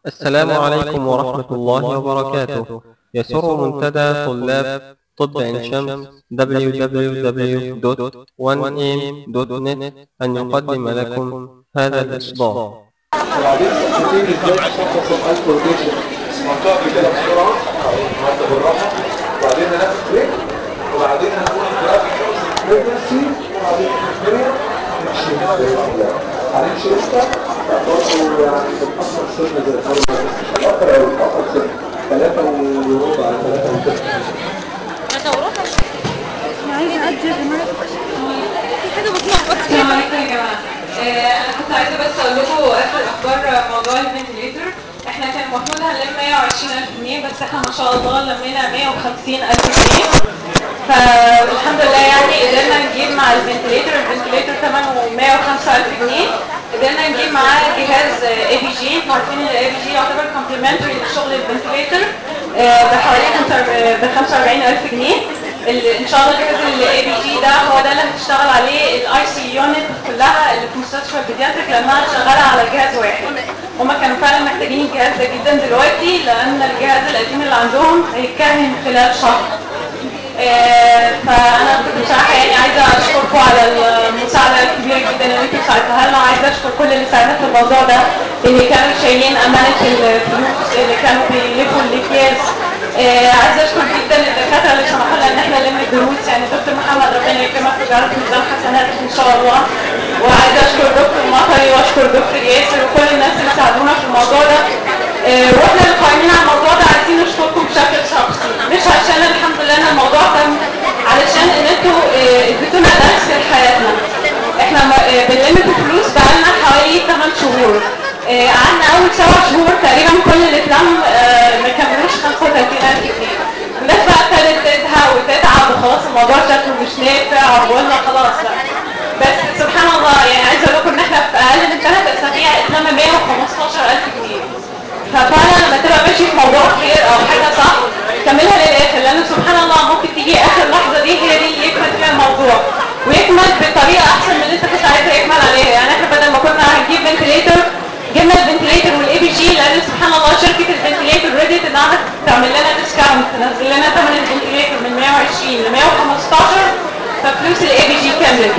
السلام عليكم ورحمة الله وبركاته يسر منتدى طلاب طب عين شمس www.1am.net أن يقدم لكم هذا الإصدار وبعدين نبتدي ازاي نشخص الالتروتيشن منطقه كده بسرعه نعدي بالراحه وبعدين هناخد بريك وبعدين هنقول جرافيك بريجنسي وبعدين هنكمل نمشي هنمشي امتى؟ برضه يعني بتأثر سن زي الفرد مش هتأثر قوي بتأثر سن ثلاثة وربع على ثلاثة وثلث عايزة أدي يا جماعة في حاجة بتلخبط السلام عليكم يا جماعه آه، انا كنت عايزه بس اقول لكم اخر اخبار موضوع الفنتليتر احنا كان المفروض هنلم 120000 جنيه بس احنا ما شاء الله لمينا 150000 جنيه فالحمد لله يعني قدرنا نجيب مع الفنتليتر الفنتليتر ثمنه 105000 جنيه قدرنا نجيب معاه جهاز اي بي جي انتوا عارفين ان الاي بي جي يعتبر كومبلمنتري لشغل الفنتليتر بحوالي ب 45000 جنيه ال- ان شاء الله جهاز الاي بي جي ده هو ده اللي هتشتغل عليه الاي سي يونت كلها اللي في مستشفى البيدياتريك لانها شغاله على جهاز واحد هما كانوا فعلا محتاجين الجهاز ده جدا دلوقتي لان الجهاز القديم اللي عندهم هيتكهن خلال شهر آه، فانا كنت بصراحه يعني عايزه اشكركم على المساعده الكبيره جدا اللي انتوا ساعدتوها لنا وعايزه اشكر كل اللي ساعدنا في الموضوع ده اللي كانوا شايلين امانه الفلوس اللي كانوا بيلفوا الاكياس آه، عايزه اشكر جدا الدكاتره اللي سمحوا لنا ان احنا نلم الدروس يعني دكتور محمد ربنا يكرمك ويجعلك في ميزان حسناتك ان شاء الله وعايزه اشكر دكتور مطري واشكر دكتور ياسر وكل الناس اللي ساعدونا في الموضوع ده آه، واحنا اللي قايمين على الموضوع ده عايزين نشكركم بشكل شخصي مش عشان الحمد لله ان الموضوع تم علشان ان انتوا آه، اديتونا درس لحياتنا احنا م- آه، بنلم في فلوس بقالنا حوالي 8 شهور آه، قعدنا اول سبع شهور تقريبا كل اللي اتلم آه، ما كملوش 35000 جنيه الناس بقى ابتدت تزهق وتتعب وخلاص الموضوع شكله مش نافع وقلنا خلاص لا بس سبحان الله يعني عايزه اقول لكم ان احنا في اقل من ثلاث اسابيع اتلم 115000 جنيه ففعلا لما تبقى ماشي في موضوع خير او حاجه صح كملها للاخر لان سبحان الله ممكن تيجي اخر لحظه دي هي دي اللي يكمل فيها الموضوع ويكمل بطريقه احسن من اللي انت كنت عايزها يكمل عليها يعني احنا بدل ما كنا هنجيب فنتليتر جبنا الفنتليتر والاي بي جي لان سبحان الله شركه الفنتليتر ريدت انها تعمل لنا ديسكاونت تنزل لنا ثمن الفنتليتر من 120 ل 115 ففلوس الاي بي جي كملت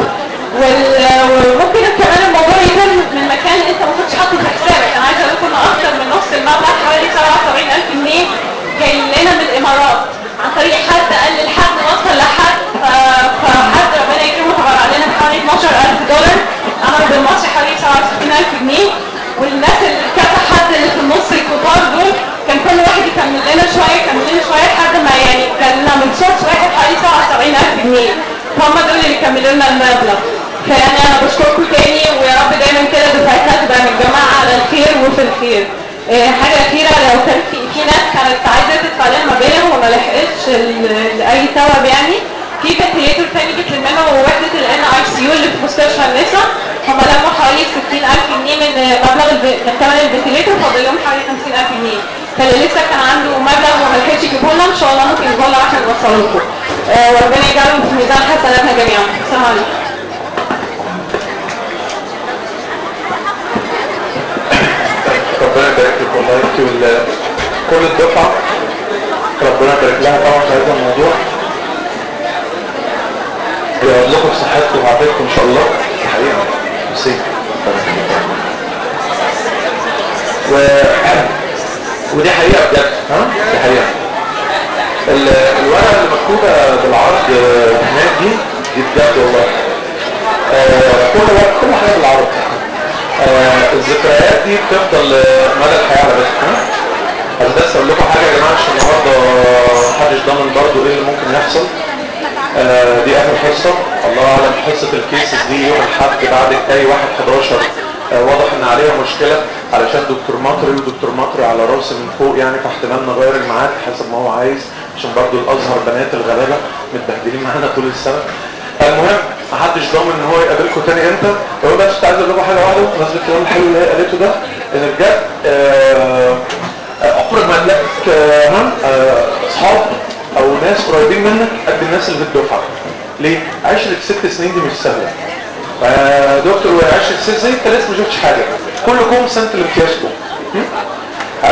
وال- وممكن كمان الموضوع يكون من مكان انت ما كنتش حاطه في حسابك انا عايزه اقول لكم ان اكتر من نص المبلغ حوالي 77000 جنيه جاي لنا من الامارات عن طريق حد قال لي الحد وصل لحد ف- فحد ربنا يكرمه تبرع لنا بحوالي 12000 دولار عملوا بالمصري حوالي 67000 جنيه والناس اللي كذا حد اللي في النص الكبار دول كان كل واحد يكمل لنا شويه يكمل لنا شويه لحد ما يعني جالنا من صوت واحد حوالي 77000 جنيه هم دول اللي يكملوا لنا المبلغ فيعني انا بشكركم تاني ويا رب دايما كده دفعتها تبقى متجمعه على الخير وفي الخير آه، حاجه اخيره لو كان في في ناس كانت عايزه تدفع لنا مبالغ وما لحقتش ال- لاي سبب يعني في فنتليتور تاني بتلم منه وحده الان اي سي يو اللي في مستشفى النساء هم لموا حوالي 60000 جنيه من مبلغ الف- من ثمن الفنتليتور فاضل لهم حوالي 50000 جنيه فاللي لسه كان عنده مبلغ وما لحقش يجيبه لنا ان شاء الله ممكن يجيبه لنا عشان نوصله لكم آه، وربنا يجعله في ميزان حسناتنا جميعا السلام عليكم ربنا يبارك لك والله انت وال- كل الدفعه ربنا يبارك لها طبعا في هذا الموضوع ويقعد لكم في صحتكم وعافيتكم ان شاء الله حقيقه ميرسي و... ودي حقيقه بجد ها دي حقيقه ال- الورقه اللي مكتوبه بالعرض آه، هناك دي دي بجد والله آه، كل وقت كل حاجه بالعرض آه، الذكريات دي بتفضل آه، مدى الحياه على فكره ها؟ عايز بس اقول لكم حاجه يا جماعه عشان النهارده محدش ضامن برضه ايه اللي ممكن يحصل آه، دي اخر حصه الله اعلم حصه الكيسز دي يوم الاحد بعد اي واحد 11 آه، واضح ان عليها مشكله علشان دكتور مطري ودكتور مطري على راسي من فوق يعني فاحتمال نغير الميعاد حسب ما هو عايز عشان برضه الازهر بنات الغلابه متبهدلين معانا طول السنه المهم محدش ضامن ان هو يقابلكم تاني امتى هو بس كنت عايز اقول لكم حاجه واحده بمناسبه الكلام الحلو اللي هي قالته ده ان بجد آه، عمرك ما هتلاقي آه، ها، آه، اصحاب او ناس قريبين منك قد الناس اللي في الدفعه ليه؟ عشرة ست سنين دي مش سهله آه، دكتور وعشرة ست سنين انت لسه ما شفتش حاجه كلكم سنه الامتيازكم م?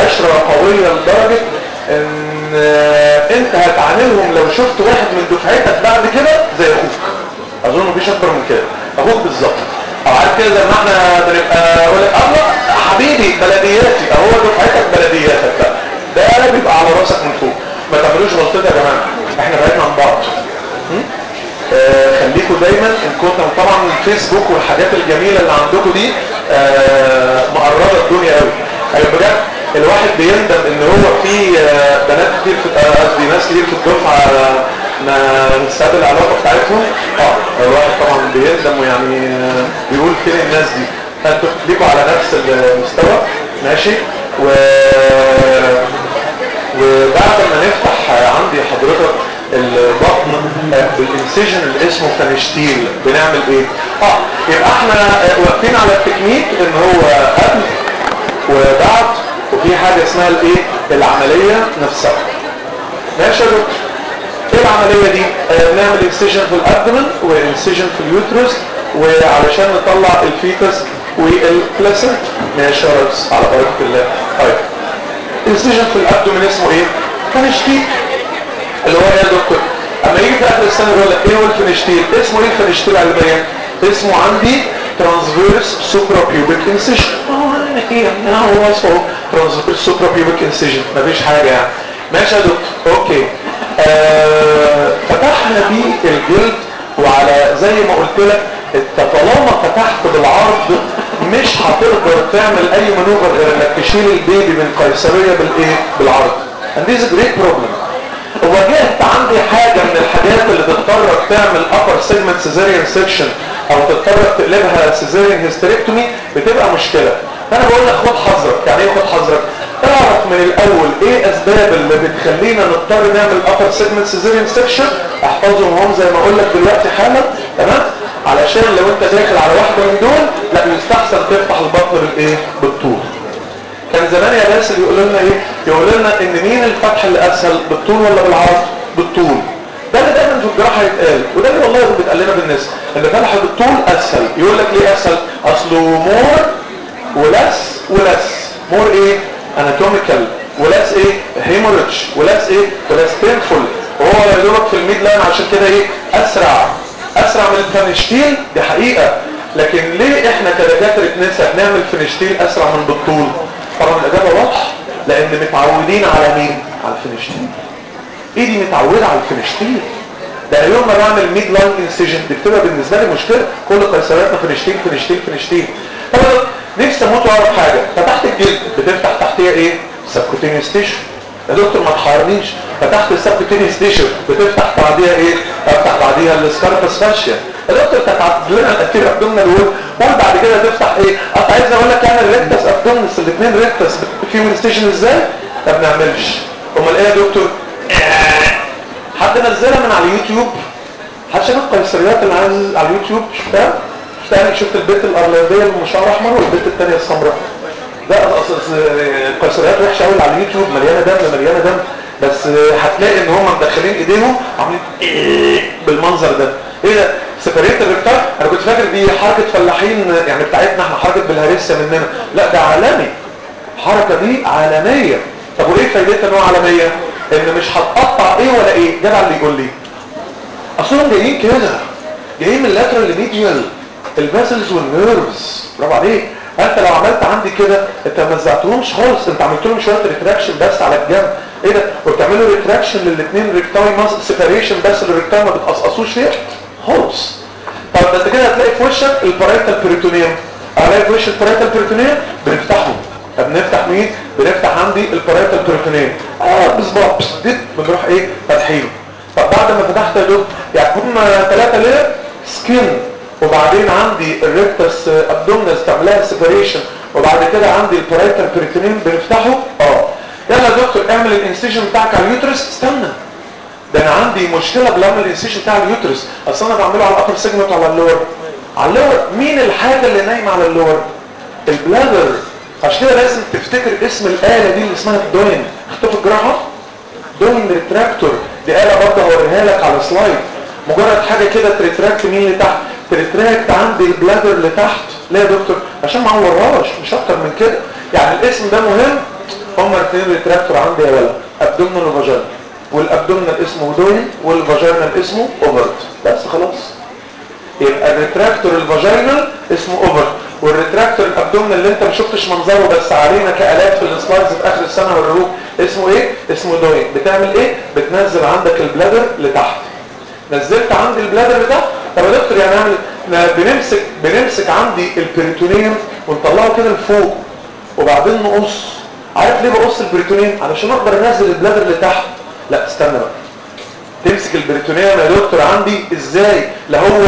كده لدرجة ان آه، انت هتعاملهم لو شفت واحد من دفعتك بعد كده زي اخوك اظن مفيش اكبر من كده اخوك بالظبط او عارف كده زي ما احنا بنبقى اقول لك الله حبيبي بلدياتي اهو دفعتك بلدياتك بقى ده بيبقى على راسك من فوق ما تعملوش غلطتي يا جماعه احنا بعدنا عن بعض م? آه، خليكوا دايما ان كنتم طبعا الفيسبوك والحاجات الجميله اللي عندكم دي آه، مقربه الدنيا قوي ايوه بجد الواحد بيندم ان هو في آه، بنات كتير في آه، قصدي ناس كتير في الدفعه آه، ما نستقبل العلاقه بتاعتهم اه الواحد طبعا بيندم ويعني آه، بيقول فين الناس دي فانتوا خليكوا على نفس المستوى ماشي و وبعد ما نفتح عندي حضرتك البطن بالانسيجن اللي اسمه فانشتيل بنعمل ايه؟ اه يبقى احنا واقفين على التكنيك ان هو قبل وبعد وفي حاجه اسمها الايه؟ العمليه نفسها. ماشي يا دكتور؟ ايه العمليه دي؟ آه بنعمل انسيجن في الابدومن وانسيجن في اليوترس وعلشان نطلع الفيتس والبلاسنت ماشي يا ريس على بركه الله. طيب انسيجن في الابدومين اسمه ايه فنشتيل اللي هو ايه يا دكتور اما يجي في اخر السنه يقول لك ايه هو الفنشتيل اسمه ايه الفنشتيل علميا اسمه عندي ترانسفيرس سوبرا بيوبيك انسيجن ايه يعني هو اسمه ترانسفيرس سوبرا بيوبيك انسيجن مفيش حاجه يعني ماشي يا دكتور اوكي آه فتحنا بيه الجلد وعلى زي ما قلت لك انت طالما فتحت بالعرض مش هتقدر تعمل اي منوفر غير انك تشيل البيبي من قيصريه بالايه بالعرض and this is a great problem وواجهت عندي حاجه من الحاجات اللي تضطرك تعمل upper segment cesarean section او تضطرك تقلبها cesarean hysterectomy بتبقى مشكله فانا بقول لك خد حذرك يعني ايه خد حذرك اعرف من الاول ايه اسباب اللي بتخلينا نضطر نعمل upper segment cesarean section احفظهم هم زي ما اقول لك دلوقتي حالا تمام علشان لو انت داخل على واحده من دول لا يستحسن تفتح البطن بالايه بالطول كان زمان يا باسل يقول لنا ايه يقول لنا ان مين الفتح اللي اسهل بالطول ولا بالعرض بالطول ده اللي دايما في الجراحه يتقال وده اللي والله بيتقال لنا بالنسبه ان فتح بالطول اسهل يقول لك ليه اسهل اصله مور ولس ولس مور ايه اناتوميكال ولس ايه هيموريدج ولس ايه ولس بينفول وهو يا دوبك في الميد لاين عشان كده ايه اسرع اسرع من الفنشتيل دي حقيقه لكن ليه احنا كدكاتره نساء نعمل فنشتيل اسرع من بالطول طبعا الاجابه واضحه لان متعودين على مين على الفنشتيل ايدي متعوده على الفنشتيل ده أنا يوم ما بعمل ميد لاين انسيجن دي بتبقى بالنسبه لي مشكله كل قيصرياتنا فنشتيل فنشتيل فنشتيل طبعا نفسي اموت واعرف حاجه فتحت الجلد بتفتح تحتيها ايه سبكوتينيوس تيشو يا دكتور ما تحيرنيش فتحت السبكوتينيوس تيشو بتفتح بعديها ايه افتح بعديها السكاربس فاشيا يا دكتور كانت عامل لنا الانتير ابدومينال وول قول بعد كده تفتح ايه انت عايز اقول لك يعني الريكتس ابدومينس الاثنين ريكتس فيهم انستيشن ازاي ما بنعملش امال ايه يا دكتور حد نزلها من على اليوتيوب حد شاف القيصريات اللي عايز على اليوتيوب شفتها شفتها شفت البنت الارلانديه اللي شعرها احمر والبنت الثانيه السمراء لا اصل القيصريات وحشه قوي على اليوتيوب مليانه دم مليانه دم بس هتلاقي ان هم مدخلين ايديهم عاملين إيه بالمنظر ده ايه ده سفريه الريكتار انا كنت فاكر دي حركه فلاحين يعني بتاعتنا احنا حركه بالهرسه مننا لا ده عالمي الحركه دي عالميه طب وايه فايدتها ان هو عالميه ان مش هتقطع ايه ولا ايه جدع اللي يقول لي اصلهم جايين كده جايين من اللاترال ميديال الفاسلز والنيرفز برافو عليك انت لو عملت عندي كده انت ما مزعتهمش خالص انت عملت لهم شويه ريتراكشن بس على الجنب ايه ده وبتعملوا ريتراكشن للاثنين ريكتاي ماس سيبريشن بس الريكتاي ما بتقصقصوش فيها خالص طب ده انت كده هتلاقي في وشك البارايتال بيريتونيوم هلاقي في وش البارايتال بيريتونيوم بنفتحه طب بنفتح مين بنفتح عندي البارايتال بيريتونيوم اه بصباع دي بنروح ايه فاتحينه طب بعد ما فتحت يا دكتور يعني هم ثلاثه ليه سكين وبعدين عندي الريكتس ابدومينس تعملها سيبريشن وبعد كده عندي البارايتال بيريتونيوم بنفتحه اه يلا يا دكتور اعمل الانسيجن بتاعك على اليوترس استنى ده انا عندي مشكله بلعمل الانسيجن بتاع اليوترس اصل انا بعمله على الابر سيجمنت ولا على اللور على اللور مين الحاجه اللي نايمه على اللور البلادر عشان كده لازم تفتكر اسم الاله دي اللي اسمها الدوين خدتوا في الجراحه دوين ريتراكتور دي اله برضه هوريها لك على سلايد مجرد حاجه كده تريتراكت مين اللي تحت تريتراكت عندي البلادر اللي تحت ليه يا دكتور عشان ما اورهاش مش اكتر من كده يعني الاسم ده مهم هم هما الاثنين ريتراكتور عندي يا ولد ابدومنال وفاجينال والابدومنال اسمه دوين والفاجينال اسمه اوفرت بس خلاص يبقى الريتراكتور الفاجينال اسمه اوفر والريتراكتور الابدومنال اللي انت ما شفتش منظره بس علينا كالات في السلايدز في اخر السنه والروح اسمه ايه اسمه دوين بتعمل ايه بتنزل عندك البلادر لتحت نزلت عندي البلادر لتحت طب يا دكتور يعني اعمل احنا بنمسك بنمسك عندي البريتونيوم ونطلعه كده لفوق وبعدين نقص عارف ليه بقص البريتونيوم علشان اقدر انزل البلادر لتحت لا استنى بقى تمسك البريتونيوم يا دكتور عندي ازاي لا هو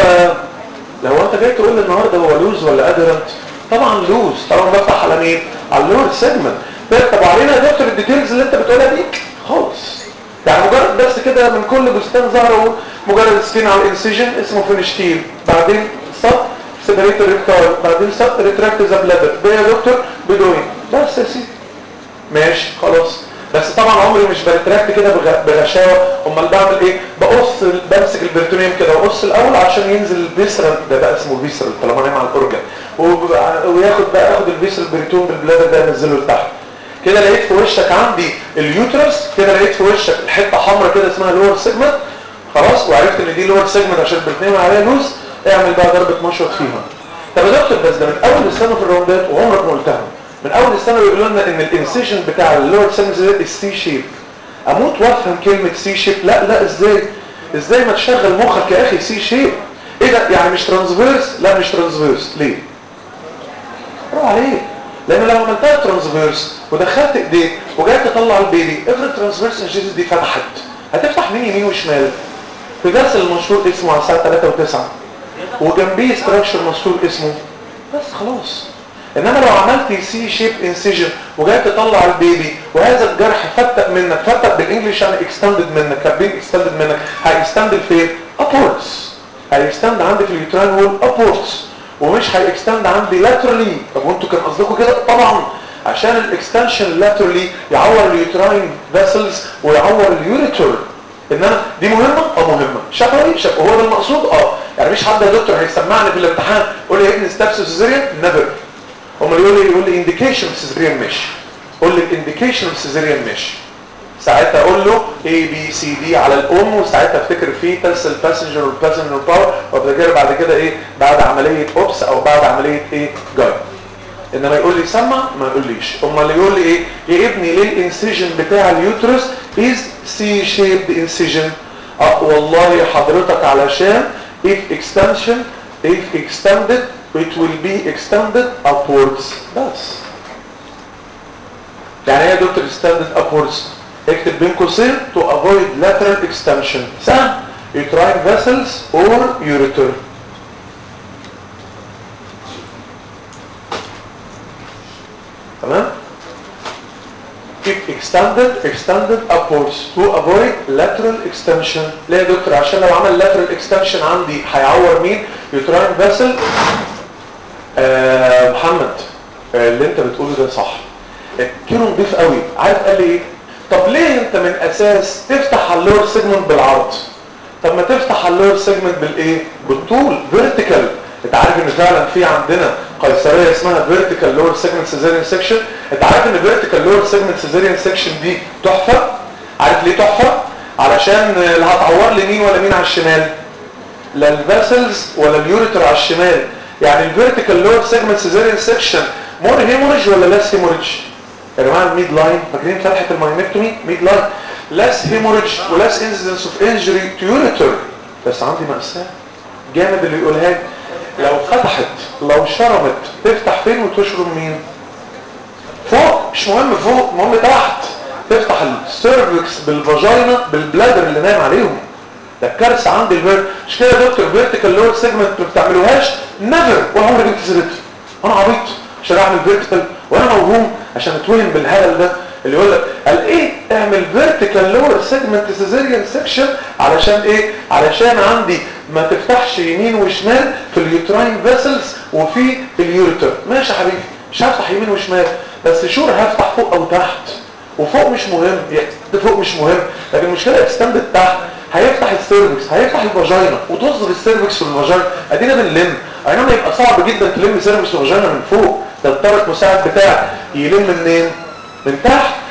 لو انت جاي تقول لي النهارده هو لوز ولا ادرنت طبعا لوز طبعا بفتح على مين على اللور سيجمنت طب علينا يا دكتور الديتيلز اللي انت بتقولها دي خالص يعني مجرد بس كده من كل بستان ظهر مجرد سكين على الانسيجن اسمه فينشتيل بعدين صب سيبريتور ريكتال بعدين صب ريتراكت ذا بلادر ده يا دكتور بدوين بس يا سيدي ماشي خلاص بس طبعا عمري مش بريتراكت كده بغ- بغشاوه امال بعمل ايه بقص بمسك البرتونيوم كده واقص الاول عشان ينزل الفيسرال ده بقى اسمه فيسرال طالما نايم على الاورجن وب- وياخد بقى اخد الفيسرال بريتون بالبلادر ده ينزله لتحت كده لقيت في وشك عندي اليوترس كده لقيت في وشك الحته حمراء كده اسمها لور سيجمنت خلاص وعرفت ان دي لور سيجمنت عشان البرتونيوم عليها لوز اعمل بقى ضربه مشرط فيها طب يا دكتور بس ده من اول السنه في الراوندات وعمرك ما قلتها من اول السنه بيقولوا لنا ان الانسيشن بتاع اللور سيجمنت ده السي شيب اموت وافهم كلمه سي شيب لا لا ازاي ازاي ما تشغل مخك يا اخي سي شيب ايه ده يعني مش ترانسفيرس لا مش ترانسفيرس ليه برافو عليك لان لو عملتها ترانسفيرس ودخلت ايديك وجاي تطلع البيبي افرض ترانسفيرس انجيزيس دي فتحت هتفتح مين يمين وشمال في درس المشهور اسمه على الساعه 3 و9 وجنبيه ستراكشر مشهور اسمه بس خلاص انما لو عملت سي شيب انسيجن وجاي تطلع البيبي وهذا الجرح فتق منك فتق بالانجلش يعني اكستندد منك كابين اكستندد منك هيكستند فين upwards هيكستند عندي في اليوترين وول upwards ومش هيكستند عندي laterally طب وانتوا كان قصدكم كده طبعا عشان الاكستنشن laterally يعور اليوتراين فيسلز ويعور اليوريتر انما دي مهمه اه مهمه شفوي شفوي هو ده المقصود اه يعني مش حد يا دكتور هيسمعني في الامتحان يقول لي يا ابني ستابس سيزيريان نيفر امال يقول لي يقول لي انديكيشن سيزيريان ماشي قول لي الانديكيشن سيزيريان ماشي ساعتها اقول له اي بي سي دي على الام وساعتها افتكر فيه تلسل باسنجر والباسنجر باور وافتكر بعد كده ايه بعد عمليه اوبس او بعد عمليه ايه جاي انما يقول لي سمع ما يقوليش امال يقول لي ايه يا ابني ليه الانسيجن بتاع اليوترس از سي شيبد انسيجن اه والله حضرتك علشان if extension if extended it will be extended upwards بس يعني ايه يا دكتور extended upwards اكتب بين قوسين to avoid lateral extension سهل uterine vessels or ureter تمام keep extended extended upwards to avoid lateral extension ليه يا دكتور عشان لو عمل lateral extension عندي هيعور مين uterine vessel آه محمد آه اللي انت بتقوله ده صح كيلو نضيف قوي عارف قال لي ايه طب ليه انت من اساس تفتح على اللور سيجمنت بالعرض طب ما تفتح على اللور سيجمنت بالايه بالطول فيرتيكال انت عارف ان فعلا في عندنا قيصريه اسمها فيرتيكال لور سيجمنت سيزيريان سيكشن انت عارف ان فيرتيكال لور سيجمنت سيزيريان سيكشن دي تحفه عارف ليه تحفه علشان لا هتعور لي مين ولا مين على الشمال لا الفاسلز ولا اليوريتر على الشمال يعني الفيرتيكال لور سيجمنت سيزيريان سيكشن مور هيموريج ولا لاس هيموريج يا جماعه الميد لاين فاكرين فتحه الماينكتومي ميد لاين لاس هيموريج ولاس انسيدنس اوف انجري تو يوريتر بس عندي مأساة جامد اللي يقولها لي لو فتحت لو شرمت تفتح فين وتشرم مين فوق مش مهم فوق المهم تحت تفتح السيرفكس بالفاجينا بالبلادر اللي نايم عليهم ده الكارثه عندي الفير مش كده يا دكتور فيرتيكال لور سيجمنت ما بتعملوهاش نيفر ولا عمري جبت سيرتها انا عبيط عشان اعمل فيرتيكال وانا موهوم عشان اتوهم بالهبل ده اللي يقول لك قال ايه اعمل فيرتيكال لور سيجمنت سيزيريان سيكشن علشان ايه علشان عندي ما تفتحش يمين وشمال في اليوتراين فيسلز وفي اليوريتر ماشي يا حبيبي مش هفتح يمين وشمال بس شور هفتح فوق او تحت وفوق مش مهم يعني فوق مش مهم لكن المشكله اكستندد تحت هيفتح السيرفكس هيفتح الفاجينا وتصدر السيرفكس في الفاجينا ادينا بنلم اي نعم يبقى صعب جدا تلم سيرفكس وفاجينا من فوق ده الطارق مساعد بتاعك يلم منين من تحت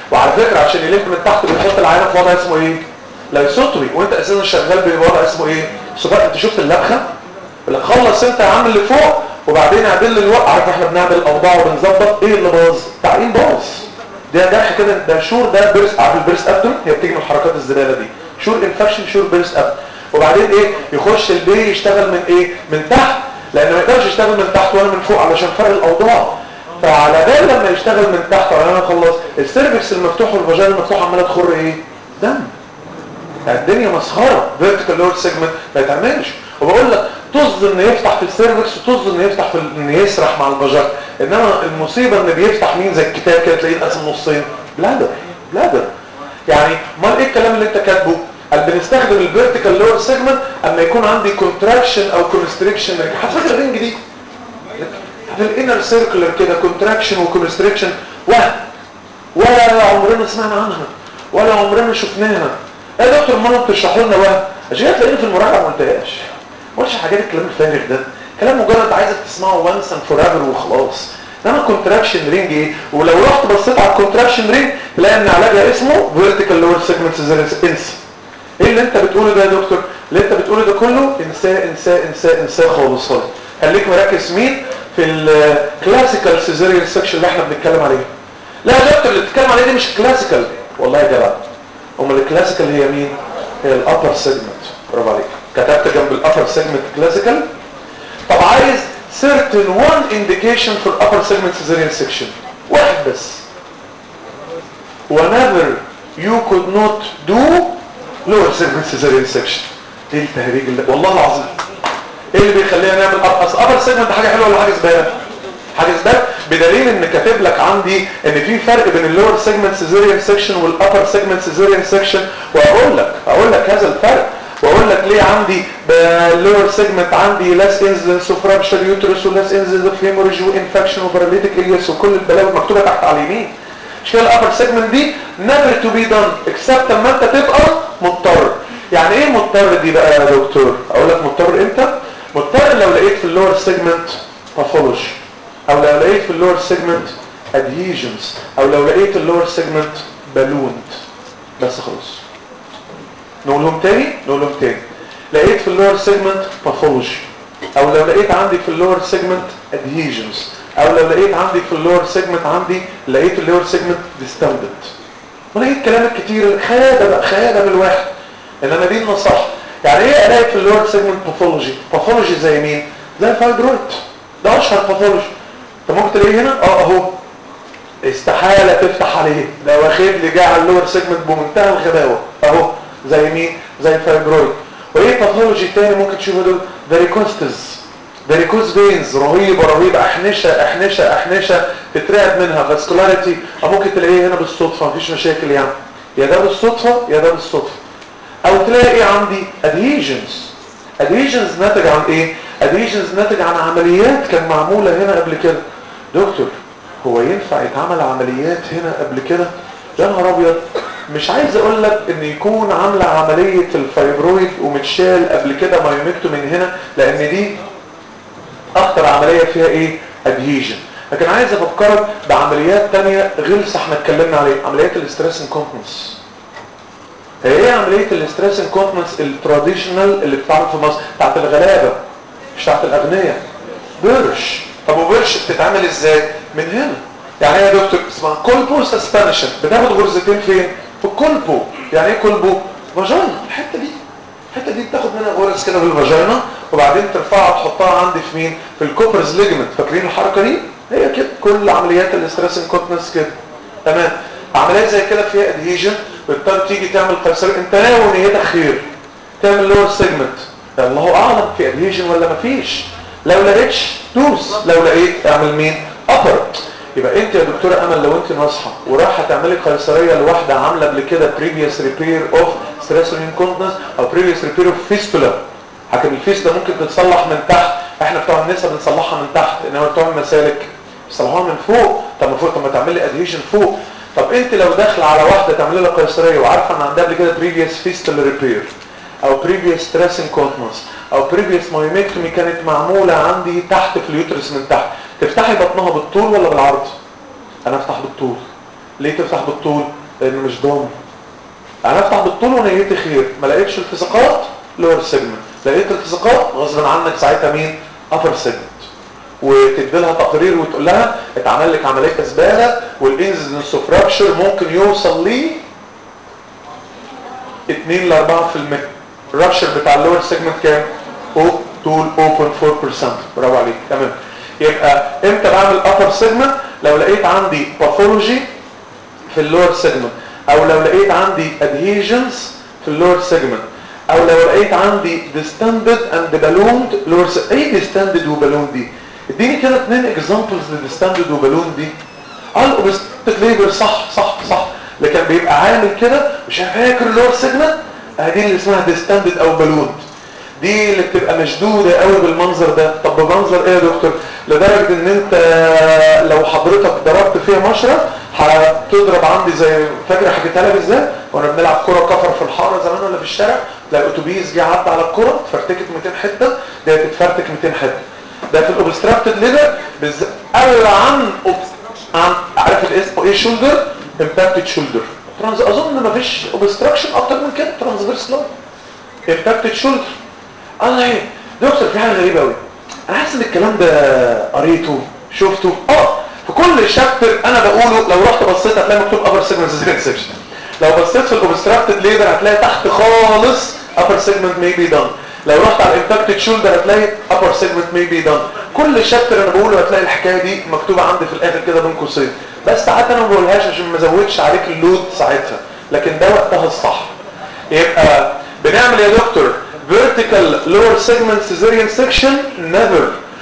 وعلى فكره عشان يلف من تحت بيحط العينه في وضع اسمه ايه لايسوتومي وانت اساسا شغال بوضع اسمه ايه سبق انت شفت اللبخه اللي خلص انت يا عم اللي فوق وبعدين اعدل الوقت عارف احنا بنعمل الاوضاع وبنظبط ايه اللي باظ تعقيم باظ ده جرح كده ده شور ده بيرس عارف البيرس ابدون هي بتيجي من حركات الزباله دي شور انفكشن شور بيرس ابدون وبعدين ايه يخش البي يشتغل من ايه من تحت لان ما يقدرش يشتغل من تحت ولا من فوق علشان فرق الاوضاع فعلى بال لما يشتغل من تحت ولا انا اخلص السيرفكس المفتوح والفاجينا المفتوح عماله تخر ايه دم الدنيا مسخره فيرتيكال لور سيجمنت ما يتعملش وبقول لك طز ان يفتح في السيرفكس وطز ان يفتح في ان يسرح مع الفاجينا انما المصيبه ان بيفتح مين زي الكتاب كده تلاقيه اتقسم نصين بلادر بلادر يعني امال ايه الكلام اللي انت كاتبه قال بنستخدم الفيرتيكال لور سيجمنت اما يكون عندي كونتراكشن او كونستريكشن هتفكر الرينج دي في الانر سيركلر كده كونتراكشن وكونستريكشن وهم ولا عمرنا سمعنا عنها ولا عمرنا شفناها يا دكتور ما بتشرحوا لنا وهم عشان تلاقيني في المراجعه ما قلتهاش ما قلتش حاجات الكلام الفارغ ده كلام مجرد عايزك تسمعه وانس اند فور ايفر وخلاص انما الكونتراكشن رينج ايه ولو رحت بصيت على الكونتراكشن رينج تلاقي ان علاجها اسمه فيرتيكال لور سيجمنت سيزاريان انسى ايه اللي انت بتقوله ده يا دكتور اللي انت بتقوله ده كله انساه انساه انساه انساه خالص خالص خليك مركز مين في الكلاسيكال سيزاريان سكشن اللي احنا بنتكلم عليه لا يا دكتور اللي بتتكلم عليه دي مش كلاسيكال والله يا جدع امال الكلاسيكال هي مين هي الابر سيجمنت برافو عليك كتبت جنب الابر سيجمنت كلاسيكال طب عايز certain one indication for upper segment cesarean section واحد بس whenever you could not do lower segment cesarean section ايه التهريج اللي والله العظيم ايه اللي بيخلينا نعمل اصل upper segment حاجه حلوه ولا حاجه زباله حاجه زباله بدليل ان كاتب لك عندي ان في فرق بين اللور سيجمنت سيزيريان سيكشن والابر سيجمنت سيزيريان سيكشن واقول لك اقول لك هذا الفرق واقول لك ليه عندي اللور سيجمنت عندي لاس انزنس اوف رابشر يوترس ولاس انزنس اوف هيموريج وانفكشن وباراليتيك الياس وكل البلاوي المكتوبه تحت على اليمين مش كده الابر سيجمنت دي never to be done except اما انت تبقى مضطر يعني ايه مضطر دي بقى يا دكتور اقول لك مضطر امتى مضطر لو لقيت في اللور سيجمنت باثولوجي او لو لقيت في اللور سيجمنت ادهيجنز او لو لقيت اللور سيجمنت بالوند بس خلاص نقولهم تاني نقولهم تاني لقيت في اللور سيجمنت باثولوجي او لو لقيت عندي في اللور سيجمنت ادهيجنز او لو لقيت عندي في اللور سيجمنت عندي لقيت اللور سيجمنت ديستندنت ولقيت كلام الكتير خيادة بقى خيادة من الواحد انما دي النصح يعني ايه الاقي في اللور سيجمنت باثولوجي باثولوجي زي مين زي الفايبرويد ده اشهر باثولوجي انت ممكن تلاقيه هنا اه اهو استحالة تفتح عليه ده واخد لي جاي على اللور سيجمنت بمنتهى الغباوة اهو زي مين زي الفايبرويد وايه باثولوجي تاني ممكن تشوفه دول فاريكوستز فاريكوز فينز رهيبة رهيبة احنشة احنشة احنشة تترعب منها فاسكولاريتي او ممكن تلاقيه هنا بالصدفة مفيش مشاكل يعني يا ده بالصدفة يا ده بالصدفة او تلاقي ايه عندي ادهيجنز ادهيجنز ناتج عن ايه ادهيجنز ناتج عن عمليات كان معمولة هنا قبل كده دكتور هو ينفع يتعمل عمليات هنا قبل كده يا نهار ابيض مش عايز اقول لك ان يكون عامله عمليه الفايبرويد ومتشال قبل كده مايومكتو من هنا لان دي اكتر عمليه فيها ايه ادهيجن لكن عايز افكرك بعمليات تانية غلسه احنا اتكلمنا عليها عمليات الاستريس انكونتنس هي ايه عمليه الاستريس انكونتنس التراديشنال اللي بتتعمل في مصر بتاعت الغلابه مش بتاعت الاغنياء بيرش طب وبيرش بتتعمل ازاي من هنا يعني ايه يا دكتور اسمها كولبو سسبنشن بتاخد غرزتين فين في الكولبو يعني ايه كولبو فاجينا الحته دي الحته دي بتاخد منها غرز كده في الفاجينا وبعدين ترفعها تحطها عندي في مين في الكوبرز ليجمنت فاكرين الحركه دي هي كده كل عمليات الاستريس انكونتنس كده تمام عمليات زي كده فيها ادهيجن بتضطر تيجي تعمل قيصريه انت ناوي نيتك خير تعمل لور سيجمنت الله اعلم في ادهيجن ولا مفيش لو لقيتش دوس لو لقيت اعمل مين ابر يبقى انت يا دكتوره امل لو انت ناصحه ورايحه تعملي قيصريه لواحده عامله قبل كده بريفيوس ريبير اوف ستريس انكونتنس او بريفيوس ريبير اوف فيستولا حكم الفيستولا ممكن تتصلح من تحت احنا بتوع النساء بنصلحها من تحت انما بتوع المسالك بيصلحوها من فوق طب من فوق طب ما تعمل لي ادهيشن فوق طب انت لو داخله على واحده تعمل لها قيصريه وعارفه ان عندها قبل كده بريفيوس فيستولا ريبير او بريفيوس ستريس انكونتنس او بريفيوس مايومكتومي كانت معموله عندي تحت في اليوترس من تحت تفتحي بطنها بالطول ولا بالعرض انا افتح بالطول ليه تفتح بالطول لان مش ضامن انا افتح بالطول ونيتي خير ما لقيتش التصاقات لور سيجمنت لقيت التصاقات غصب عنك ساعتها مين ابر سيجمنت وتدي لها تقرير وتقول لها اتعمل لك عمليه زباله والانزنس اوف رابشر ممكن يوصل ل 2 ل 4% الرابشر بتاع اللور سيجمنت كام؟ او طول 0.4% برافو عليك تمام يبقى امتى بعمل ابر سيجمنت لو لقيت عندي باثولوجي في اللور سيجمنت او لو لقيت عندي adhesions في اللور سيجمنت او لو لقيت عندي distended and ballooned lower segment ايه distended وبالون دي اديني كده اتنين اكزامبلز للديستندد وبالون دي اه الاوبستيك ليبر صح صح صح لكن بيبقى عامل كده مش فاكر اللور سيجمنت دي اللي اسمها ديستندد او بالون دي اللي بتبقى مشدوده قوي بالمنظر ده طب بمنظر ايه يا دكتور لدرجه ان انت لو حضرتك ضربت فيها مشرط هتضرب عندي زي فاكر حكيتها لك ازاي وانا بنلعب كره كفر في الحاره زمان ولا في الشارع تلاقي اتوبيس جه عدى على الكره اتفرتكت 200 حته دي هتتفرتك 200 حته ده في الاوبستراكتد ليفر بالذات قال عن عن عارف الاسم ايه شولدر امباكتد شولدر ترانز اظن ما فيش اوبستراكشن اكتر من كده ترانسفيرس لاين امباكتد شولدر الله ايه دكتور في حاجه غريبه قوي انا حاسس ان الكلام ده قريته شفته اه في كل شابتر انا بقوله لو رحت بصيت هتلاقي مكتوب ابر سيجمنت سيكشن لو بصيت في الاوبستراكتد ليبر هتلاقي تحت خالص upper segment may be done لو رحت على الامباكتد شولدر هتلاقي upper segment may be done كل شابتر انا بقوله هتلاقي الحكايه دي مكتوبه عندي في الاخر كده بين قوسين بس ساعات انا ما بقولهاش عشان ما ازودش عليك اللود ساعتها لكن ده وقتها الصح يبقى بنعمل يا دكتور vertical lower segment cesarean section never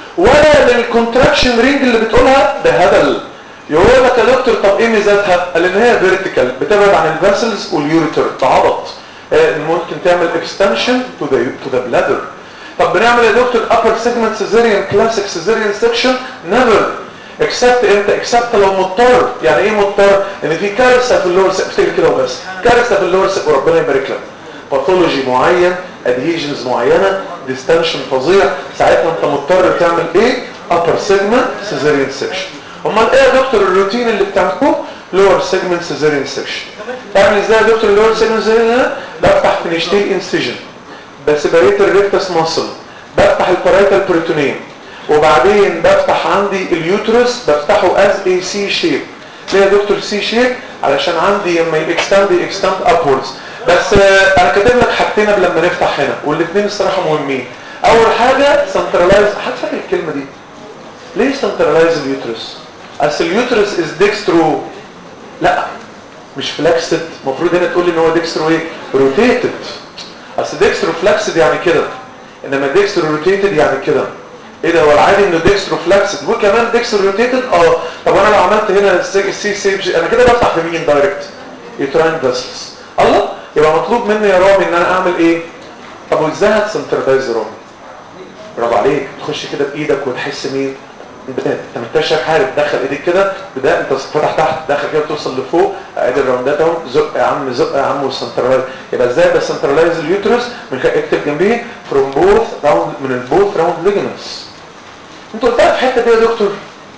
ولا للكونتراكشن رينج اللي بتقولها ده هبل يقول لك يا دكتور طب ايه ميزاتها قال ان هي فيرتيكال بتبعد عن الفاسلز واليوريتر تعبط آه، ممكن تعمل اكستنشن تو ذا تو ذا بلادر طب بنعمل يا دكتور upper segment cesarean classic cesarean section never except امتى except لو مضطر يعني ايه مضطر ان في كارثه في اللور افتكر كده وبس كارثه في اللور وربنا يبارك لك باثولوجي معين ادهيجنز معينه ديستنشن فظيع ساعتها انت مضطر تعمل ايه upper segment cesarean section امال ايه يا دكتور الروتين اللي بتعمله lower segment cesarean section تعمل ازاي يا دكتور اللور segment cesarean بفتح فينيشتيل انسيجن بسيبريت الريكتس ماسل بفتح البارايتال بريتونيوم وبعدين بفتح عندي اليوترس بفتحه از اي سي شيب ليه يا دكتور سي شيب علشان عندي لما يكستند يكستند ابوردز بس آه، انا كاتب لك حاجتين قبل لما نفتح هنا والاثنين الصراحه مهمين اول حاجه سنترلايز حد فاكر الكلمه دي ليه سنترلايز اليوترس اصل اليوترس از ديكسترو لا مش فلكسد المفروض هنا تقول لي ان هو ديكسترو ايه روتيتد اصل ديكسترو فلكسد يعني كده انما ديكسترو روتيتد يعني كده ايه ده هو العادي انه ديكسترو فلكسد وكمان ديكسترو روتيتد اه طب انا لو عملت هنا السي سي سي انا كده بفتح في مين دايركت يوتراين فيسلز الله يبقى مطلوب مني يا رامي ان انا اعمل ايه طب وازاي هتسنترلايز رامي برافو عليك تخش كده بايدك وتحس مين بداية انت محتاج حارب دخل ايدك كده بداية انت فتح تحت دخل كده توصل لفوق ادي الراوندات اهو زق يا عم زق يا عم والسنترلايز يبقى ازاي بسنترلايز اليوترس من خلال اكتب جنبيه فروم بوث راوند من البوث راوند ليجمنتس انت قلتها في الحته دي يا دكتور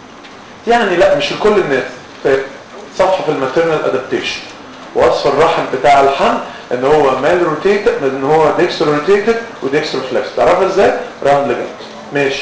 يعني لا مش لكل الناس في صفحه في الماتيرنال ادابتيشن وصف الرحم بتاع الحمل ان هو مال روتيتد ان هو ديكسترو روتيتد وديكسترو فلكس تعرفها ازاي راوند ليجمنت ماشي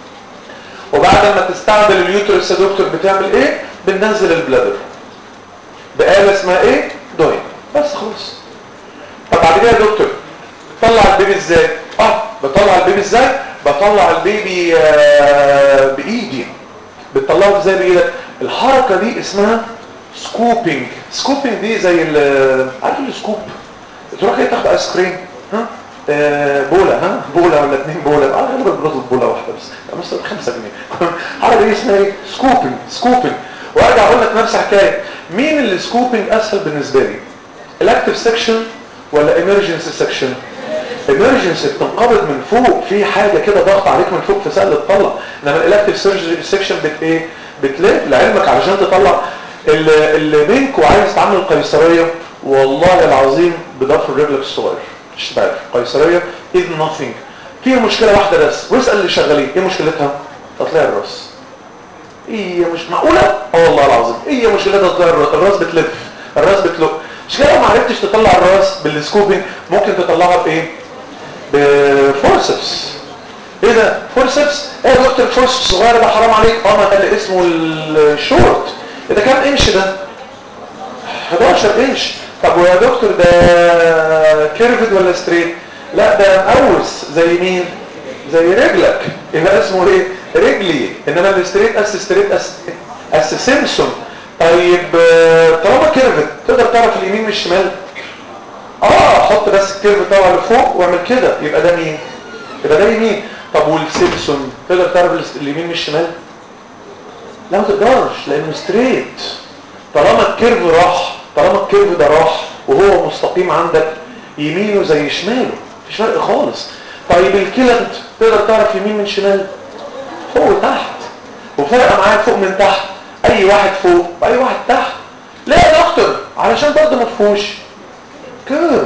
وبعد ما تستعمل اليوترس يا دكتور بتعمل ايه بننزل البلادر بآلة اسمها ايه دوين بس خلاص طب بعد كده يا دكتور طلع البيبي ازاي اه بطلع البيبي ازاي بطلع البيبي آه بايدي بتطلعه ازاي بايدك الحركه دي اسمها سكوبينج سكوبينج دي زي ال- عارف السكوب تروح كده تاخد ايس كريم ها آه، بوله ها بوله ولا اتنين بوله اه غالبا بنطلب بوله واحده بس مثلا 5 جنيه الحركه دي اسمها ايه سكوبينج سكوبينج وارجع اقول لك نفس الحكايه مين اللي سكوبينج اسهل بالنسبه لي الاكتف سكشن ولا ايمرجنسي سكشن ايمرجنسي بتنقبض من فوق في حاجه كده ضغط عليك من فوق في سهل تطلع انما الاكتف سيرجري سكشن بت ايه بتلف لعلمك علشان تطلع اللي, اللي منكم عايز تعمل قيصريه والله العظيم بضفر رجلك الصغير مش تعرف قيصريه is nothing فيها مشكله واحده بس واسال اللي شغالين ايه مشكلتها تطلع الراس ايه مش معقوله اه والله العظيم ايه مشكلتها تطلع الراس الراس بتلف الراس بتلف عرفتش تطلع الراس بالسكوبنج ممكن تطلعها بايه بفورسبس ايه ده فورسبس ايه يا دكتور فورسبس صغير ده حرام عليك اه ما ده اللي اسمه الشورت إيه ده كام انش ده 11 انش طب ويا دكتور ده كيرفد ولا ستريت لا ده مقوس زي مين زي رجلك يبقى اسمه ايه رجلي انما الستريت اس ستريت اس اس سيمسون طيب طالما كيرفد تقدر تعرف اليمين من الشمال اه حط بس الكيرف طبعا لفوق واعمل كده يبقى ده مين يبقى ده يمين طب والسيمسون تقدر تعرف اليمين من الشمال لا ما تقدرش لانه ستريت طالما الكيرف راح طالما الكيرف ده راح وهو مستقيم عندك يمينه زي شماله مفيش فرق خالص طيب الكيلت تقدر تعرف يمين من شمال فوق وتحت وفرق معاك فوق من تحت اي واحد فوق واي واحد تحت ليه يا دكتور علشان برضه ما تفوش كيرف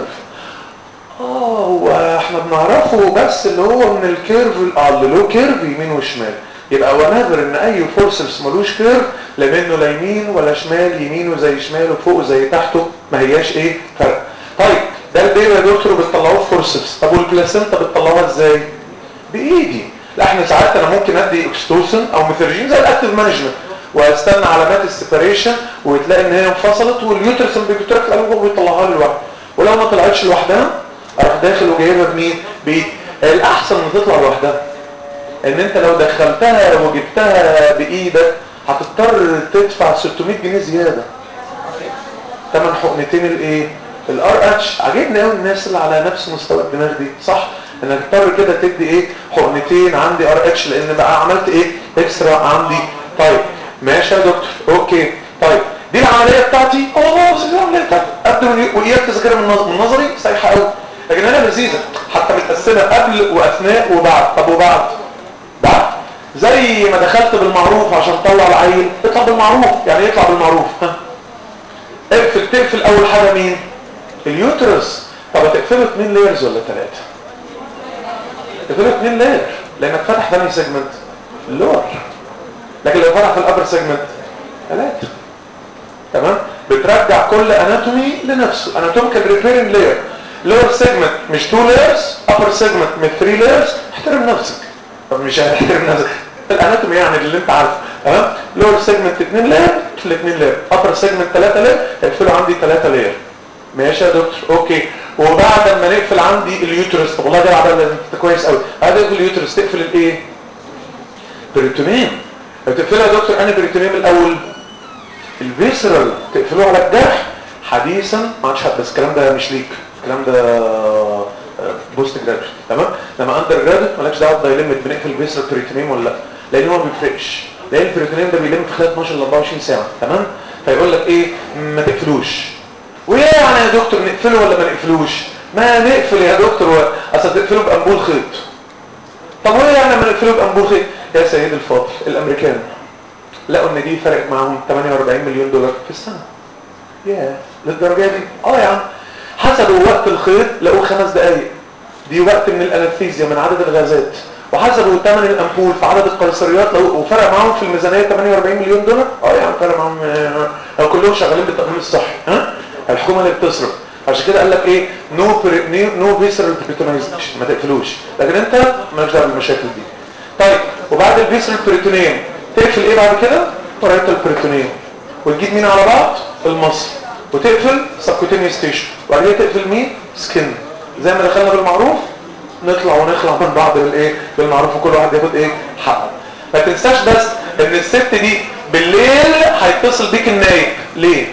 اه هو احنا بنعرفه بس اللي هو من الكيرف اه اللي له كيرف يمين وشمال يبقى ونذر ان اي فورسبس ملوش كيرف لا منه لا يمين ولا شمال يمينه زي شماله فوق زي تحته ما هياش ايه فرق طيب ده البيبي يا دكتور بتطلعوه فورسبس طب والبلاسينتا بتطلعوها ازاي بايدي لا احنا ساعات انا ممكن ادي اكستوسن او ميثرجين زي الاكتيف مانجمنت واستنى علامات السيبريشن وتلاقي ان هي انفصلت واليوترس بيكترك القلب ويطلعها لي لوحدها ولو ما طلعتش لوحدها اروح داخل وجايبها بمين بايدي الاحسن ان تطلع لوحدها ان انت لو دخلتها وجبتها بايدك هتضطر تدفع 600 جنيه زياده ثمن حقنتين الايه الار اتش عجبني قوي الناس اللي على نفس مستوى الدماغ دي صح انك تضطر كده تدي ايه حقنتين عندي ار اتش لان بقى عملت ايه اكسترا عندي طيب ماشي يا دكتور اوكي طيب دي العمليه بتاعتي اه دي العمليه بتاعتي ابدا واياك تذاكرها من نظري صحيحه قوي لكن انا لذيذه حتى متقسمه قبل واثناء وبعد طب وبعد بعد زي ما دخلت بالمعروف عشان تطلع العيل اطلع بالمعروف يعني يطلع بالمعروف ها اقفل تقفل اول حاجه مين اليوترس طب هتقفله اثنين لايرز ولا ثلاثه تقفله اثنين لاير لانك فاتح ثاني سيجمنت اللور لكن لو فتح في الابر سيجمنت ثلاثه تمام بترجع كل اناتومي لنفسه اناتوميكال ريبيرنج لاير لور سيجمنت مش 2 لايرز ابر سيجمنت من 3 لايرز احترم نفسك طب مش هتحترم نفسك الاناتومي يعني اللي انت عارفه تمام لور سيجمنت 2 لاير الاثنين لاير ابر سيجمنت 3 لاير اقفلوا عندي 3 لاير ماشي يا دكتور اوكي وبعد ما نقفل عندي اليوترس طب والله ده عبال انت كويس قوي بعد اقفل اليوترس تقفل الايه بريتونيم بتقفلها يا دكتور انا بريتونيم الاول الفيسرال تقفلوه على الجرح حديثا ما عادش حد بس الكلام ده مش ليك الكلام ده بوست جرادويت تمام لما اندر جرادويت مالكش دعوه بدايلمت بنقفل الفيسرال بريتونيم ولا لا لان هو ما بيفرقش لان البريتونيم ده بيلم في خلال 12 ل 24 ساعه تمام فيقول لك ايه ما تقفلوش وايه يعني يا دكتور نقفله ولا ما نقفلوش ما نقفل يا دكتور اصل تقفله بانبول خيط طب وايه يعني لما نقفله بانبول خيط يا سيد الفاضل الامريكان لقوا ان دي فرقت معاهم 48 مليون دولار في السنه ياه للدرجه دي اه يا عم حسبوا وقت الخيط لقوه خمس دقايق دي وقت من الانستيزيا من عدد الغازات وحسبوا ثمن الامبول في عدد القيصريات لو وفرق معاهم في الميزانيه 48 مليون دولار اه يا عم فرق معاهم آه كلهم شغالين بالتامين الصحي ها الحكومه اللي بتصرف عشان كده قال لك ايه نو نو فيسرال بريتونايزيشن ما تقفلوش لكن انت مالكش دعوه بالمشاكل دي طيب وبعد الفيسرال بريتونيوم تقفل ايه بعد كده بارايتال بريتونيوم وتجيب مين على بعض المصل وتقفل سبكوتينيوس ستيشن وبعد كده تقفل مين سكن زي ما دخلنا بالمعروف نطلع ونخلع من بعض بالايه بالمعروف وكل واحد ياخد ايه حقه ما تنساش بس ان الست دي بالليل هيتصل بيك النايب ليه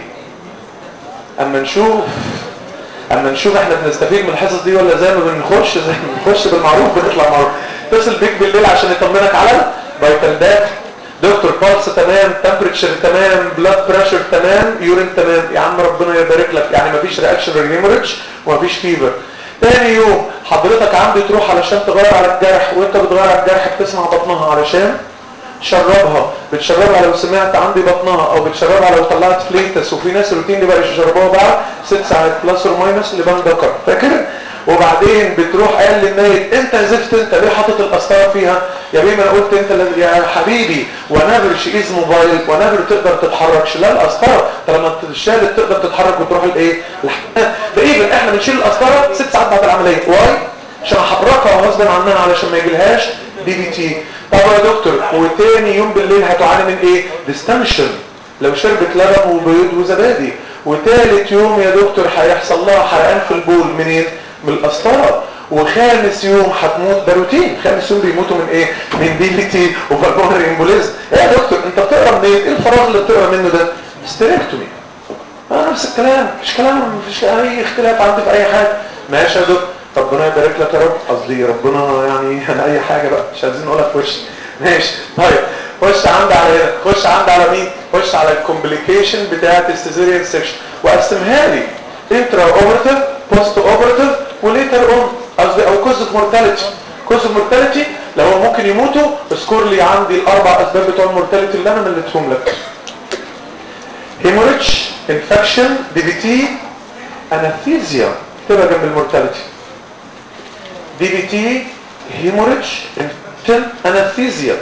اما نشوف اما نشوف احنا بنستفيد من الحصص دي ولا زي ما بنخش زي ما بنخش بالمعروف بنطلع معروف اتصل بيك بالليل عشان يطمنك على فيتال داتا دكتور بالس تمام تمبريتشر تمام بلاد بريشر تمام يورين تمام يا عم ربنا يبارك لك يعني مفيش رياكشن ريموريدج ومفيش فيفر تاني يوم حضرتك عندي تروح علشان تغير على الجرح وانت بتغير على الجرح بتسمع بطنها علشان تشربها بتشربها لو سمعت عندي بطنها او بتشربها لو طلعت فليتس وفي ناس روتين اللي بقى يشربوها بعد ست ساعات بلس اور ماينس لبان دكر فاكر وبعدين بتروح قال للنايب انت زفت انت ليه حاطط القسطره فيها يا بيه انا قلت انت لازم يا حبيبي ونابر شي از موبايل ونابر تقدر تتحرك شلال القسطره طالما الشالت تقدر تتحرك وتروح الايه الحمام ده ايفن احنا بنشيل القسطره ست ساعات بعد العمليه واي عشان احركها غصب عنها علشان ما يجيلهاش دي بي تي طب يا دكتور وتاني يوم بالليل هتعاني من ايه ديستنشن لو شربت لبن وبيض وزبادي وتالت يوم يا دكتور هيحصل لها حرقان في البول منين من القسطره وخامس يوم هتموت ده روتين خامس يوم بيموتوا من ايه من دي في تي وفالبونري امبوليزم ايه يا دكتور انت بتقرا منين ايه الفراغ اللي بتقرا منه ده ستريكتومي اه نفس الكلام مفيش كلام مفيش اي اختلاف عندي في اي حاجه ماشي يا دكتور ربنا يبارك لك يا رب قصدي ربنا يعني اي حاجه بقى مش عايزين نقولها في وشي ماشي طيب خش عندي على هنا خش عندي على مين خش على الكومبليكيشن بتاعه السيزيريان سيكشن وقسمها لي انترا اوبرتيف بوست اوبرتيف وليتر اون قصدي او كوز اوف مورتاليتي كوز اوف مورتاليتي لو هو ممكن يموتوا اذكر لي عندي الاربع اسباب بتوع المورتاليتي اللي انا مليتهم لك هيموريدج انفكشن دي بي تي انافيزيا تبقى جنب المورتاليتي دي بي تي هيموريدج انفكشن انافيزيا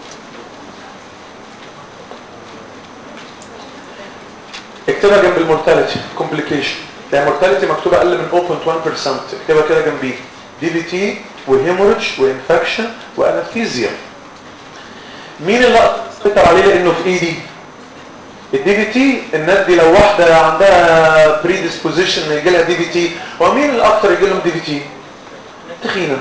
اكتبها جنب المورتاليتي كومبليكيشن يعني مورتاليتي مكتوبه اقل من 0.1% اكتبها كده جنبيه دي بي تي وهيموريدج وانفكشن وانافيزيا مين اللي اقدر عليه لانه في ايدي الدي بي تي الناس دي لو واحده عندها بري ديسبوزيشن يجي لها دي بي تي ومين اللي اكتر يجي لهم دي بي تي تخينه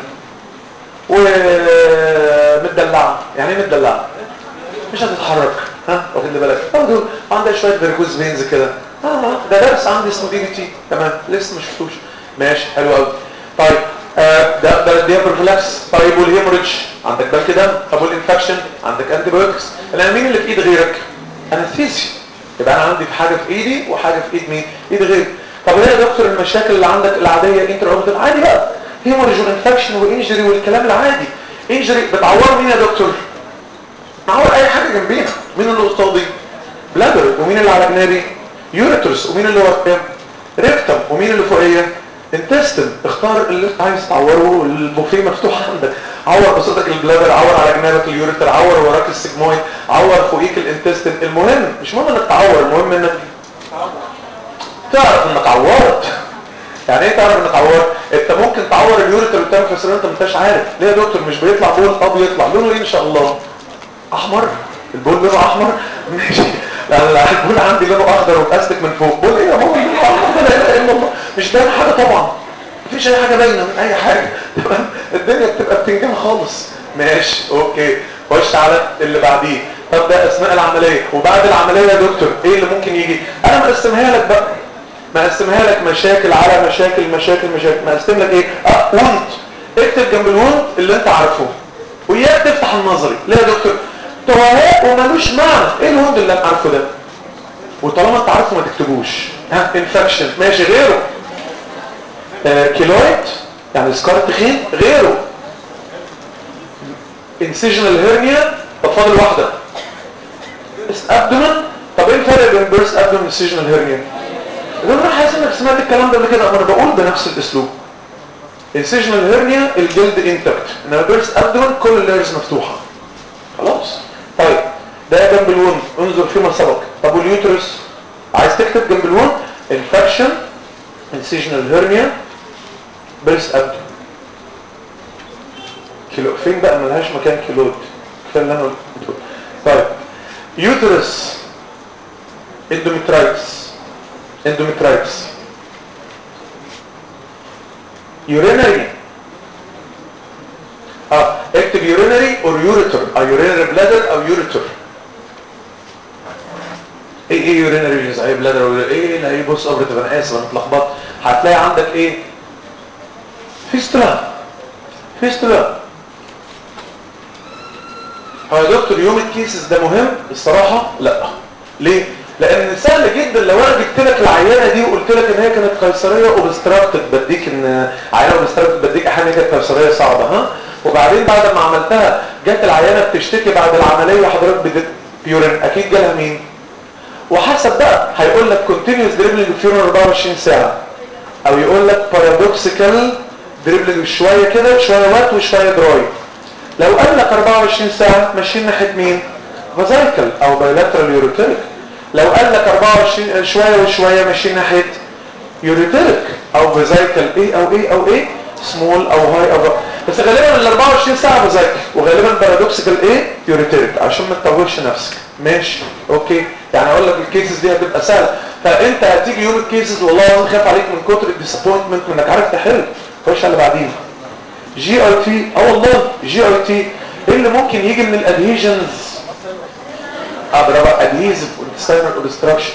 ومدلعه يعني ايه مدلعه مش هتتحرك ها واخد بالك برضه عندها شويه فيركوز فينز كده اه ده درس عندي اسمه دي بي تي تمام لسه ما شفتوش ماشي حلو قوي طيب آه ده ده دي بروفلاكس طيب والهيموريدج عندك بلك دم طب والانفكشن عندك انتي بايوتكس انا مين اللي في ايد غيرك انستيزيا يبقى انا عندي في حاجه في ايدي وحاجه في ايد مين ايد غيري طب ايه يا دكتور المشاكل اللي عندك العاديه انتر اوبتيف عادي بقى هيموريدج وانفكشن وانجري والكلام العادي انجري بتعور مين يا دكتور معور اي حاجه جنبينا مين اللي قصادي بلادر ومين اللي على جنابي يوريترس ومين اللي ورا ريكتم ومين اللي فوقيه انتستن اختار اللي انت عايز تعوره البوفيه مفتوح عندك عور قصتك البلادر عور على جنابك اليوريتر عور وراك السجمويد عور فوقيك الانتستن المهم مش مهم انك تعور المهم انك تعرف انك عورت يعني ايه تعرف انك عورت انت ممكن تعور اليوريتر وتعمل كسران انت ما انتش عارف ليه يا دكتور مش بيطلع بول اه بيطلع لونه ايه ان شاء الله احمر البول لونه احمر ماشي يعني البول عندي لونه اخضر ومتأسلك من فوق بول ايه يا ماما لونه احمر لا اله الا الله مش باين حاجه طبعا مفيش اي حاجه باينه من اي حاجه تمام الدنيا بتبقى بتنجان خالص ماشي اوكي خش على اللي بعديه طب ده اثناء العمليه وبعد العمليه يا دكتور ايه اللي ممكن يجي انا مقسمها لك بقى مقسمها لك مشاكل على مشاكل مشاكل مشاكل مقسم لك ايه اه وند اكتب جنب الوند اللي انت عارفه وياك تفتح النظري ليه يا دكتور توهاء ومالوش معنى ايه الوند اللي انا عارفه ده وطالما انت عارفه ما تكتبوش ها انفكشن ماشي غيره آه كيلويد يعني سكار تخين غيره انسيجنال هيرنيا طب فاضل واحده ابدومن طب ايه الفرق بين بيرس ابدومن انسيجنال هيرنيا انا حاسس انك سمعت الكلام ده قبل كده انا بقول بنفس الاسلوب انسيجنال هيرنيا الجلد انتكت انما بيرس ابدومن كل اللايرز مفتوحه خلاص طيب ده جنب الون انظر فيما سبق طب واليوترس عايز تكتب جنب الون انفكشن انسيجنال هيرنيا بيرس ابدومن كيلو فين بقى ملهاش مكان كيلود كفايه اللي انا قلته طيب يوترس اندوميترايتس اندوميترايتس يورينري اه اكتب يورينري اور يوريتر او يورينري بلادر او يوريتر ايه ايه يورينري زي بلادر او ايه لا ايه بص قبرت انا اسف انا اتلخبطت هتلاقي عندك ايه فيستولا فيستولا هو يا دكتور يوم الكيسز ده مهم الصراحه لا ليه لان سهل جدا لو انا جبت لك العيانه دي وقلت لك ان هي كانت قيصريه اوبستراكتد بديك ان عيانه اوبستراكتد بديك احيانا كانت قيصريه صعبه ها وبعدين بعد ما عملتها جت العيانه بتشتكي بعد العمليه حضرتك بدت بيورين اكيد جالها مين وحسب بقى هيقول لك كونتينيوس دريبلينج بيورين 24 ساعه او يقول لك بارادوكسيكال دريبلينج شويه كده شويه وات وشويه دراي لو قال لك 24 ساعة ماشيين ناحية مين فازايكل او بايلاترال يوريتريك لو قال لك 24 شوية وشوية ماشيين ناحية يوريتريك او فازايكل ايه او ايه او ايه سمول او هاي او بس غالبا ال 24 ساعة فازايكل وغالبا بارادوكسيكال ايه يوريتريك عشان ما تطولش نفسك ماشي اوكي يعني اقول لك الكيسز دي هتبقى سهله فانت هتيجي يوم الكيسز والله العظيم خايف عليك من كتر الديسابوينتمنت انك عارف تحل خش على اللي بعدين جي اي تي اه والله جي اي تي ايه اللي ممكن يجي من الادهيجنز اضرب ادهيزف والستاينر اوبستراكشن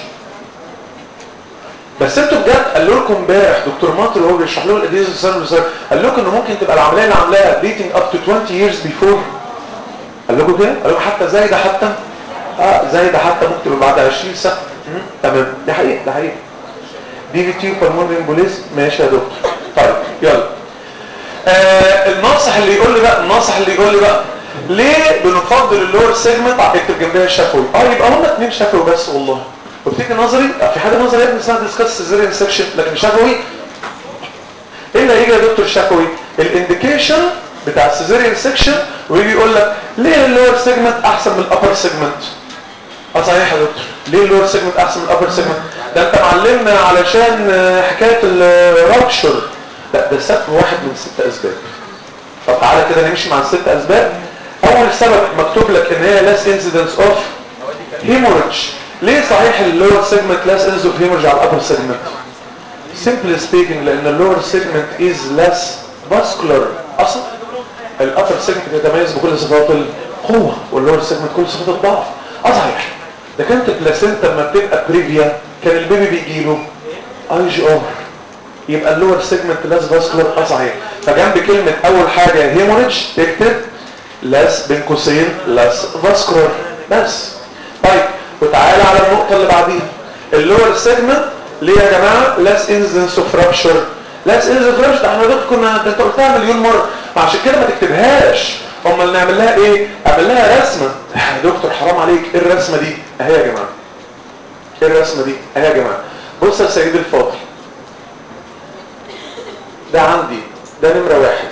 بس انتوا بجد قالوا لكم امبارح دكتور ماطر وهو بيشرح لهم الادهيزف والستاينر قال لكم انه ممكن تبقى العمليه اللي عاملاها بليتنج اب تو 20 years before قال لكم كده قال لكم حتى زايده حتى اه زايده حتى ممكن تبقى بعد 20 سنه مم، تمام دي حقيقه دي حقيقه دي في تي بالمونري امبوليزم ماشي يا دكتور طيب يلا آه الناصح اللي يقول لي بقى الناصح اللي يقول لي بقى ليه بنفضل اللور سيجمنت اكتب جنبها الشفوي اه يبقى هم اتنين شفوي بس والله وافتكر نظري آه في حاجه نظري يا ابني اسمها ديسكاس سيزيريان سكشن لكن شفوي ايه اللي هيجي يا دكتور شفوي الانديكيشن بتاع السيزيريان سكشن ويجي يقول لك ليه اللور سيجمنت احسن من الابر سيجمنت اه صحيح يا دكتور ليه اللور سيجمنت احسن من الابر سيجمنت ده انت معلمنا علشان آه، حكايه الرابشر لا ده سبب واحد من ست اسباب طب تعالى كده نمشي مع الست اسباب اول سبب مكتوب لك ان هي less incidence of hemorrhage ليه صحيح اللور سيجمنت less incidence of hemorrhage على الابر سيجمنت simply speaking لان اللور سيجمنت is less vascular اصلا الابر سيجمنت يتميز بكل صفات القوه واللور سيجمنت كل صفات الضعف اه صحيح ده كانت البلاسينتا لما بتبقى بريفيا كان البيبي بيجي له اي جي ار يبقى اللور سيجمنت لاس فاسكولار اه صحيح فجنب كلمه اول حاجه هيموريدج تكتب لاس بين قوسين لاس فاسكولار بس طيب وتعالى على النقطه اللي بعديها اللور سيجمنت ليه يا جماعه لاس انزنس اوف رابشر لاس انزنس اوف رابشر احنا دول كنا ده انت قلتها مليون مره فعشان كده ما تكتبهاش امال نعمل لها ايه اعمل لها رسمه يا دكتور حرام عليك ايه الرسمه دي اهي يا جماعه ايه الرسمه دي اهي يا جماعه بص يا سيدي الفاضل ده عندي ده نمرة واحد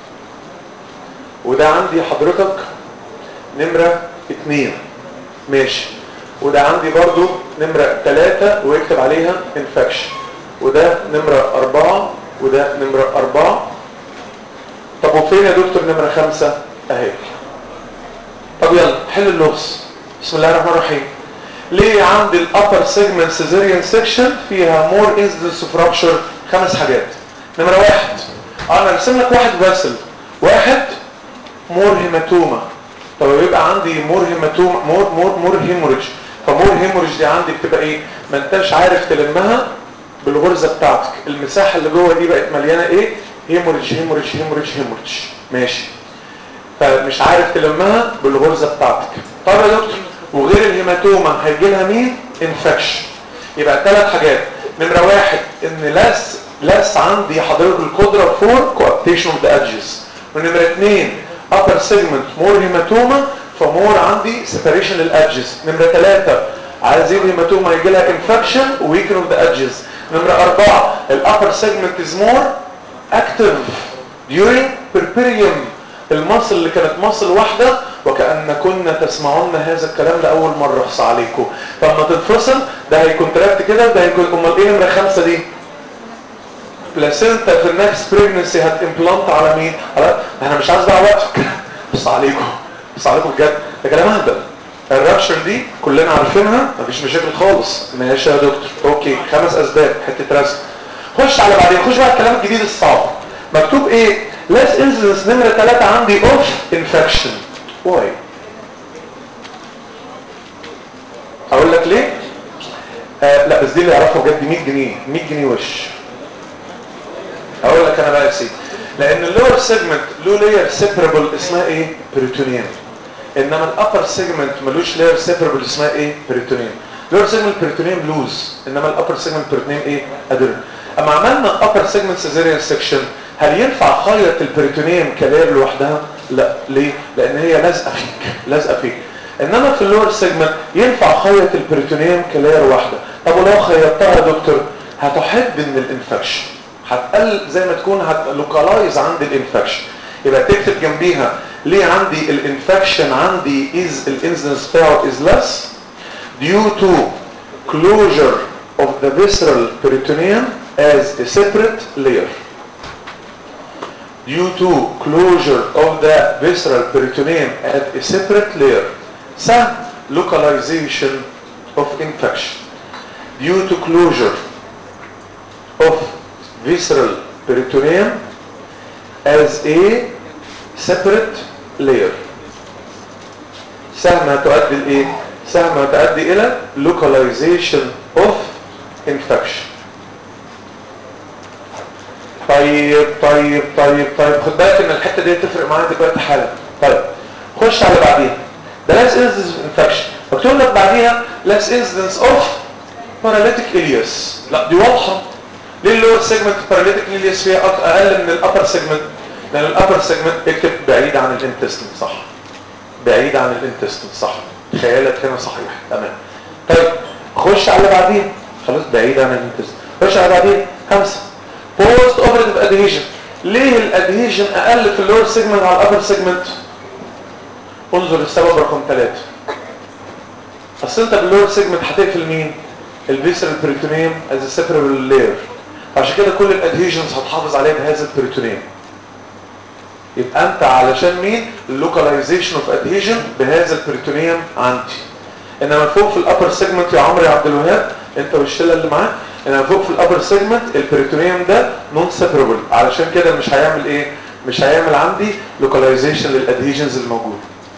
وده عندي حضرتك نمرة اتنين ماشي وده عندي برضو نمرة تلاتة ويكتب عليها انفكشن وده نمرة اربعة وده نمرة اربعة طب وفين يا دكتور نمرة خمسة اهي طب يلا حل اللغز بسم الله الرحمن الرحيم ليه عندي الابر سيجمنت سيزيريان سيكشن فيها مور انسيدنس اوف رابشر خمس حاجات نمرة واحد انا ارسم لك واحد باسل واحد مور هيماتوما طب يبقى عندي مور هيماتوما مور مور مور هيموريج فمور هيموريج دي عندي بتبقى ايه ما انتش عارف تلمها بالغرزه بتاعتك المساحه اللي جوه دي بقت مليانه ايه هيموريج هيموريج هيموريج هيموريج ماشي فمش عارف تلمها بالغرزه بتاعتك طب يا دكتور وغير الهيماتوما هيجي لها مين انفكشن يبقى ثلاث حاجات نمره واحد ان لاس لاس عندي حضرتك القدره فور كوابتيشن اوف ذا ادجز ونمره اثنين upper segment more hematoma فمور عندي separation للادجز نمره ثلاثة عايزين هيماتوما يجي لها infection weaken of the edges نمره أربعة الupper segment is more active during perperium المصل اللي كانت مصل واحدة وكأن كنا تسمعون هذا الكلام لأول مرة اخص عليكم فلما تنفصل ده هيكونتراكت كده وده هيكون امال ايه نمرة خمسة دي بلاسينتا في النكست بريجنسي هتمبلانت على مين؟ على انا مش عايز بقى وقتك بص عليكم بص عليكم بجد ده كلام اهبل الرابشر دي كلنا عارفينها مفيش مشاكل خالص ماشي يا دكتور اوكي خمس اسباب حته رسم خش على بعدين خش بقى الكلام الجديد الصعب مكتوب ايه لاس انسنس نمره ثلاثة عندي اوف انفكشن واي اقول لك ليه آه لا بس دي اللي يعرفها بجد 100 جنيه 100 جنيه وش اقول لك انا بقى يا سيدي لان اللور سيجمنت له لاير سيبرابل اسمها ايه بريتونيوم انما الابر سيجمنت ملوش لاير سيبرابل اسمها ايه بريتونيوم اللور سيجمنت بريتونيوم لوز انما الابر سيجمنت بريتونيوم ايه ادرن اما عملنا الابر سيجمنت سيزيريان سيكشن هل ينفع خيط البريتونيوم كلاير لوحدها لا ليه لان هي لازقه فيك لازقه فيك انما في اللور سيجمنت ينفع خيط البريتونيوم كلاير واحده طب ولو خيطتها يا دكتور هتحد من الانفكشن هتقل زي ما تكون هتلوكالايز عند الانفكشن يبقى تكتب جنبيها ليه عندي الانفكشن عندي is الانسنس بتاعه is less due to closure of the visceral peritoneum as a separate layer due to closure of the visceral peritoneum as a separate layer سهم localization of infection due to closure of visceral peritoneum as a separate layer سهم هتؤدي لايه سهم هتؤدي الى localization of infection طيب طيب طيب طيب خد بالك ان الحته دي تفرق معايا دلوقتي حالا طيب خش على بعديها ده less incidence of infection مكتوب لك بعديها less incidence of paralytic ileus لا دي واضحه ليه اللور سيجمنت paralytic ileus فيها أك- اقل من الابر سيجمنت لان الابر سيجمنت اكتب بعيد عن الانتستين صح بعيد عن الانتستين صح خيالك هنا صحيح تمام طيب خش على اللي بعديها خلاص بعيد عن الانتستين خش على بعديها خمسه بوست اوبريتيف ادهيجن ليه الادهيجن اقل في اللور سيجمنت على الابر سيجمنت انظر السبب رقم ثلاثة اصل انت باللور سيجمنت هتقفل مين الفيسرال بريتونيوم از سيبرال لاير عشان كده كل الادهيجنز هتحافظ عليها بهذا البريتونيوم يبقى انت علشان مين اللوكاليزيشن اوف ادهيجن بهذا البريتونيوم عندي انما فوق في الابر سيجمنت يا عمرو يا عبد الوهاب انت والشله اللي معاك انما فوق في الابر سيجمنت البريتونيوم ده نون سيبرابل علشان كده مش هيعمل ايه مش هيعمل عندي لوكاليزيشن للادهيجنز الموجوده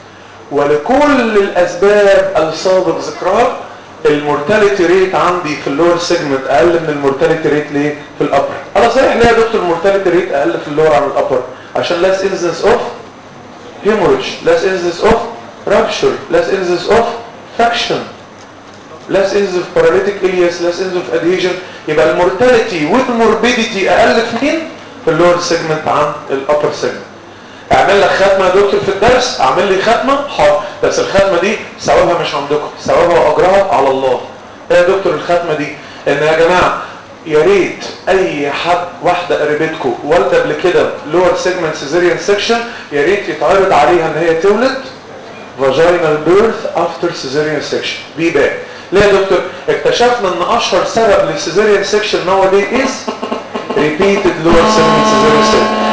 ولكل الاسباب السابق ذكرها المورتاليتي ريت عندي في اللور سيجمنت اقل من المورتاليتي ريت ليه في الابر انا صحيح ليه يا دكتور المورتاليتي ريت اقل في اللور عن الابر عشان less incidence of hemorrhage less incidence of rupture less incidence of faction less incidence of paralytic ileus less incidence of adhesion يبقى المورتاليتي والموربيديتي اقل في مين في اللور سيجمنت عن الابر سيجمنت اعمل لك ختمه يا دكتور في الدرس اعمل لي ختمه حاضر بس الختمه دي ثوابها مش عندكم ثوابها واجرها على الله ايه يا دكتور الختمه دي ان يا جماعه يا ريت اي حد واحده قريبتكم والده قبل كده لور سيجمنت سيزيريان سيكشن يا ريت يتعرض عليها ان هي تولد vaginal birth after cesarean section بي باك ليه يا دكتور اكتشفنا ان اشهر سبب للسيزيريان سيكشن nowadays is repeated lower segment cesarean section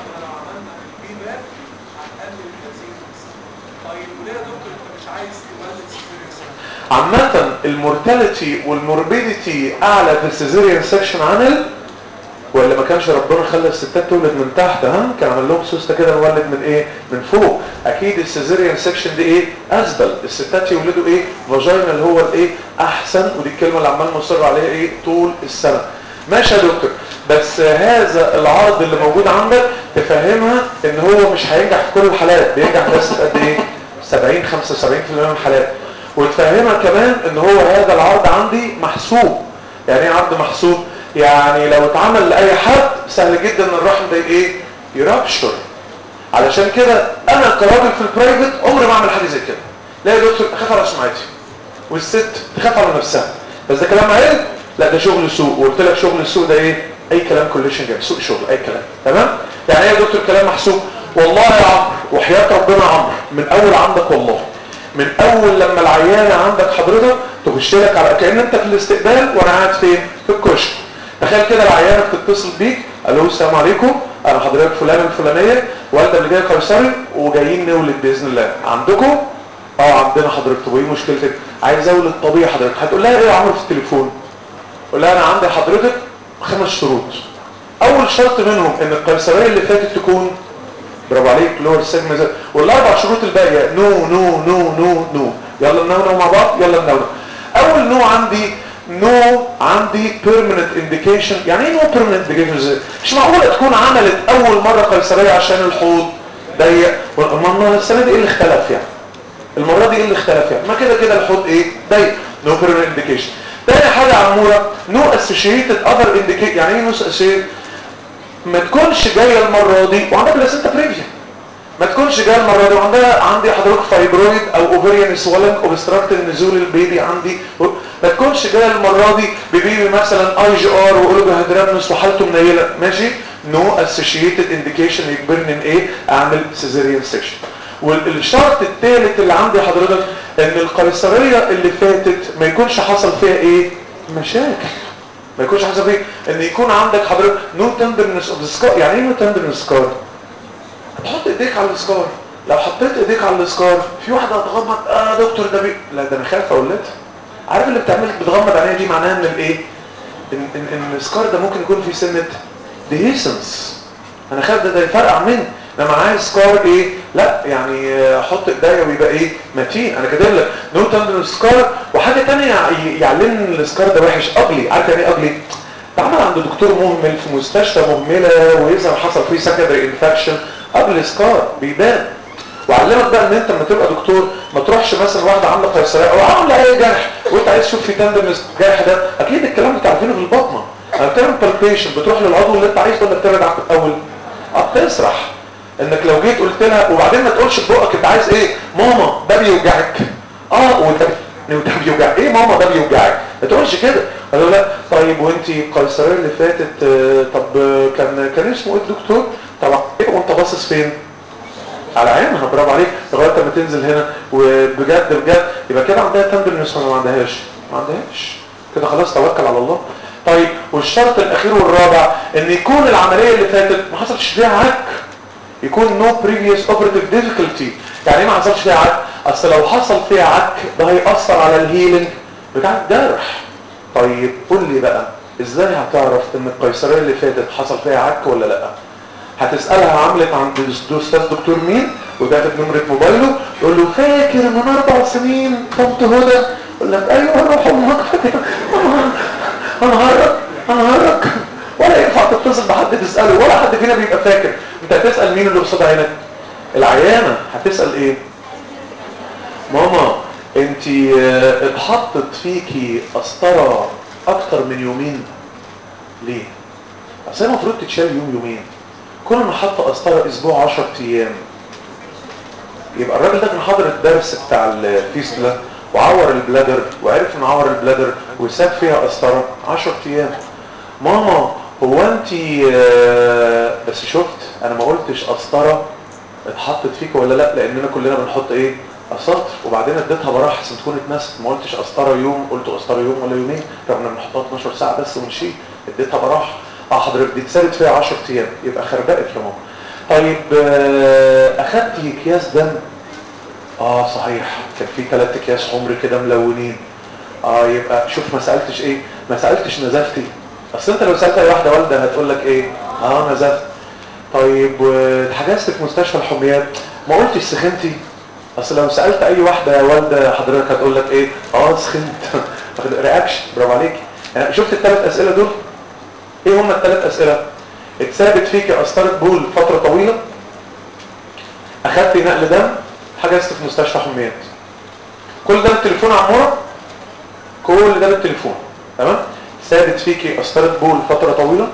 عامة المورتاليتي والموربيديتي اعلى في السيزيريان سيكشن عن ال ولا ما كانش ربنا خلى الستات تولد من تحت ها كان عمل لهم سوسته كده نولد من ايه من فوق اكيد السيزيريان سيكشن دي ايه اسبل الستات يولدوا ايه فاجينا اللي هو الايه احسن ودي الكلمه اللي عمال مصر عليها ايه طول السنه ماشي يا دكتور بس هذا العرض اللي موجود عندك تفهمها ان هو مش هينجح في كل الحالات بينجح بس في قد ايه 70 75% من الحالات وتفهمها كمان ان هو هذا العرض عندي محسوب يعني ايه عرض محسوب يعني لو اتعمل لاي حد سهل جدا ان الرحم ده ايه يرابشر علشان كده انا كراجل في البرايفت عمري ما اعمل حاجه زي كده لا يا دكتور اخاف على سمعتي والست تخاف على نفسها بس ده كلام عيب لا ده شغل سوق وقلت لك شغل السوق ده ايه اي كلام كوليشن جاب سوق شغل اي كلام تمام يعني ايه يا دكتور كلام محسوب والله يا عمرو وحياه ربنا عمرو من اول عندك والله من اول لما العيانه عندك حضرتك تخش لك على كان انت في الاستقبال وانا قاعد فين في الكشك تخيل كده العيانه بتتصل بيك الو السلام عليكم انا حضرتك فلان الفلانيه والده اللي جاي قيصري وجايين نولد باذن الله عندكم اه عندنا حضرتك طب وايه مشكلتك عايز اولد طبيعي حضرتك هتقول لها ايه يا عمرو في التليفون قول لها انا عندي حضرتك خمس شروط اول شرط منهم ان القيصريه اللي فاتت تكون برافو عليك لور سيجما والاربع شروط الباقيه نو نو نو نو نو يلا ننونو مع بعض يلا ننونو اول نو عندي نو عندي بيرمننت انديكيشن يعني ايه نو بيرمننت انديكيشن مش معقوله تكون عملت اول مره قيصريه عشان الحوض ضيق والمره السنه دي ايه اللي اختلف يعني المره دي ايه اللي اختلف يعني ما كده كده الحوض ايه ضيق نو بيرمننت انديكيشن تاني حاجه عموره نو اسوشيتد اذر انديكيشن يعني ايه نو اسوشيتد ما تكونش جايه المره دي وعندها بلاسنتا بريفيا ما تكونش جايه المره دي وعندها عندي حضرتك فايبرويد او اوفريان سوالنج اوبستراكت نزول البيبي عندي ما تكونش جايه المره دي ببيبي مثلا اي جي ار واولوجا هيدرامنس وحالته منيله ماشي نو اسوشيتد انديكيشن يجبرني ان ايه اعمل سيزيريان سيكشن والشرط الثالث اللي عندي حضرتك ان القيصريه اللي فاتت ما يكونش حصل فيها ايه مشاكل ما يكونش حصل فيها ان يكون عندك حضرتك نو تندرنس اوف سكار يعني ايه نو تندرنس سكار تحط ايديك على السكار لو حطيت ايديك على السكار في واحده هتغمض اه دكتور ده بي... لا ده انا خايف اقولتها عارف اللي بتعمل بتغمض عينيها دي معناها ان الايه ان ان, إن السكار ده ممكن يكون فيه سنه ديهيسنس انا خايف ده ده يفرقع مني انا معايا سكار ايه لا يعني احط ايديا ويبقى ايه متين انا كاتب لك نو تندر سكار وحاجه ثانيه يعلن السكار ده وحش اجلي عارف يعني ايه اجلي تعمل عند دكتور مهمل في مستشفى مهمله ويظهر حصل فيه سكندري انفكشن قبل سكار بيبان وعلمك بقى ان انت لما تبقى دكتور ما تروحش مثلا واحده عامله قيصريه او عامله اي جرح وانت عايز تشوف في تندرنس الجرح ده اكيد الكلام ده عارفينه في البطنه لما بتعمل بالبيشن بتروح للعضو اللي انت عايزه ولا بتبعد عنه الاول اه بتسرح انك لو جيت قلت لها وبعدين ما تقولش ببقك انت عايز ايه ماما ده بيوجعك اه وده وده بيوجعك ايه ماما ده بيوجعك ما تقولش كده قالوا لا طيب وانت القيصريه اللي فاتت آه طب آه كان كان اسمه ايه الدكتور طبعا ايه وانت باصص فين على عينها برافو عليك لغايه ما تنزل هنا وبجد بجد يبقى كده عندها تندرنس ولا ما عندهاش ما عندهاش كده خلاص توكل على الله طيب والشرط الاخير والرابع ان يكون العمليه اللي فاتت ما حصلش فيها عك يكون no previous operative difficulty يعني ايه ما حصلش فيها عك اصل لو حصل فيها عك ده هيأثر على الهيلينج بتاع الجرح طيب قول لي بقى ازاي هتعرف ان القيصريه اللي فاتت حصل فيها عك ولا لا هتسألها عملت عند استاذ دكتور مين وتاخد نمرة موبايله تقول له فاكر من اربع سنين طنط هدى يقول لك ايوه روح امك فاكر انا هرك انا هرك ولا ينفع تتصل بحد تسأله ولا حد فينا بيبقى فاكر انت هتسأل مين اللي قصاد عينك العيانة هتسأل ايه ماما انت اتحطت فيكي قسطرة اكتر من يومين ليه اصل المفروض تتشال يوم يومين كل ما حط قسطره اسبوع 10 ايام يبقى الراجل ده كان حاضر الدرس بتاع الفيستلا وعور البلادر وعرف ان عور البلادر وساب فيها قسطره 10 ايام ماما هو انت بس شفت انا ما قلتش قسطره اتحطت فيك ولا لا لاننا كلنا بنحط ايه قسطر وبعدين اديتها براحه عشان تكون اتنست ما قلتش قسطره يوم قلت قسطره يوم ولا يومين رغم ان بنحطها 12 ساعه بس ونشيل اديتها براحه اه حضرتك دي اتثبت فيها 10 ايام يبقى خربقت يا ماما طيب اخدت اكياس دم اه صحيح كان في ثلاث اكياس حمر كده ملونين اه يبقى شوف ما سالتش ايه ما سالتش نزفتي اصل انت لو سالت اي واحده والده هتقول لك ايه اه نزفت طيب واتحجزت في مستشفى الحميات ما قلتش سخنتي اصل لو سالت اي واحده والده حضرتك هتقول لك ايه اه سخنت رياكشن برافو عليك يعني شفت الثلاث اسئله دول ايه هم الثلاث اسئله اتثابت فيك قسطره بول فتره طويله اخدت نقل دم حجزت في مستشفى حميات كل ده بالتليفون عموره كل ده بالتليفون تمام ثابت فيكي قسطره بول فتره طويله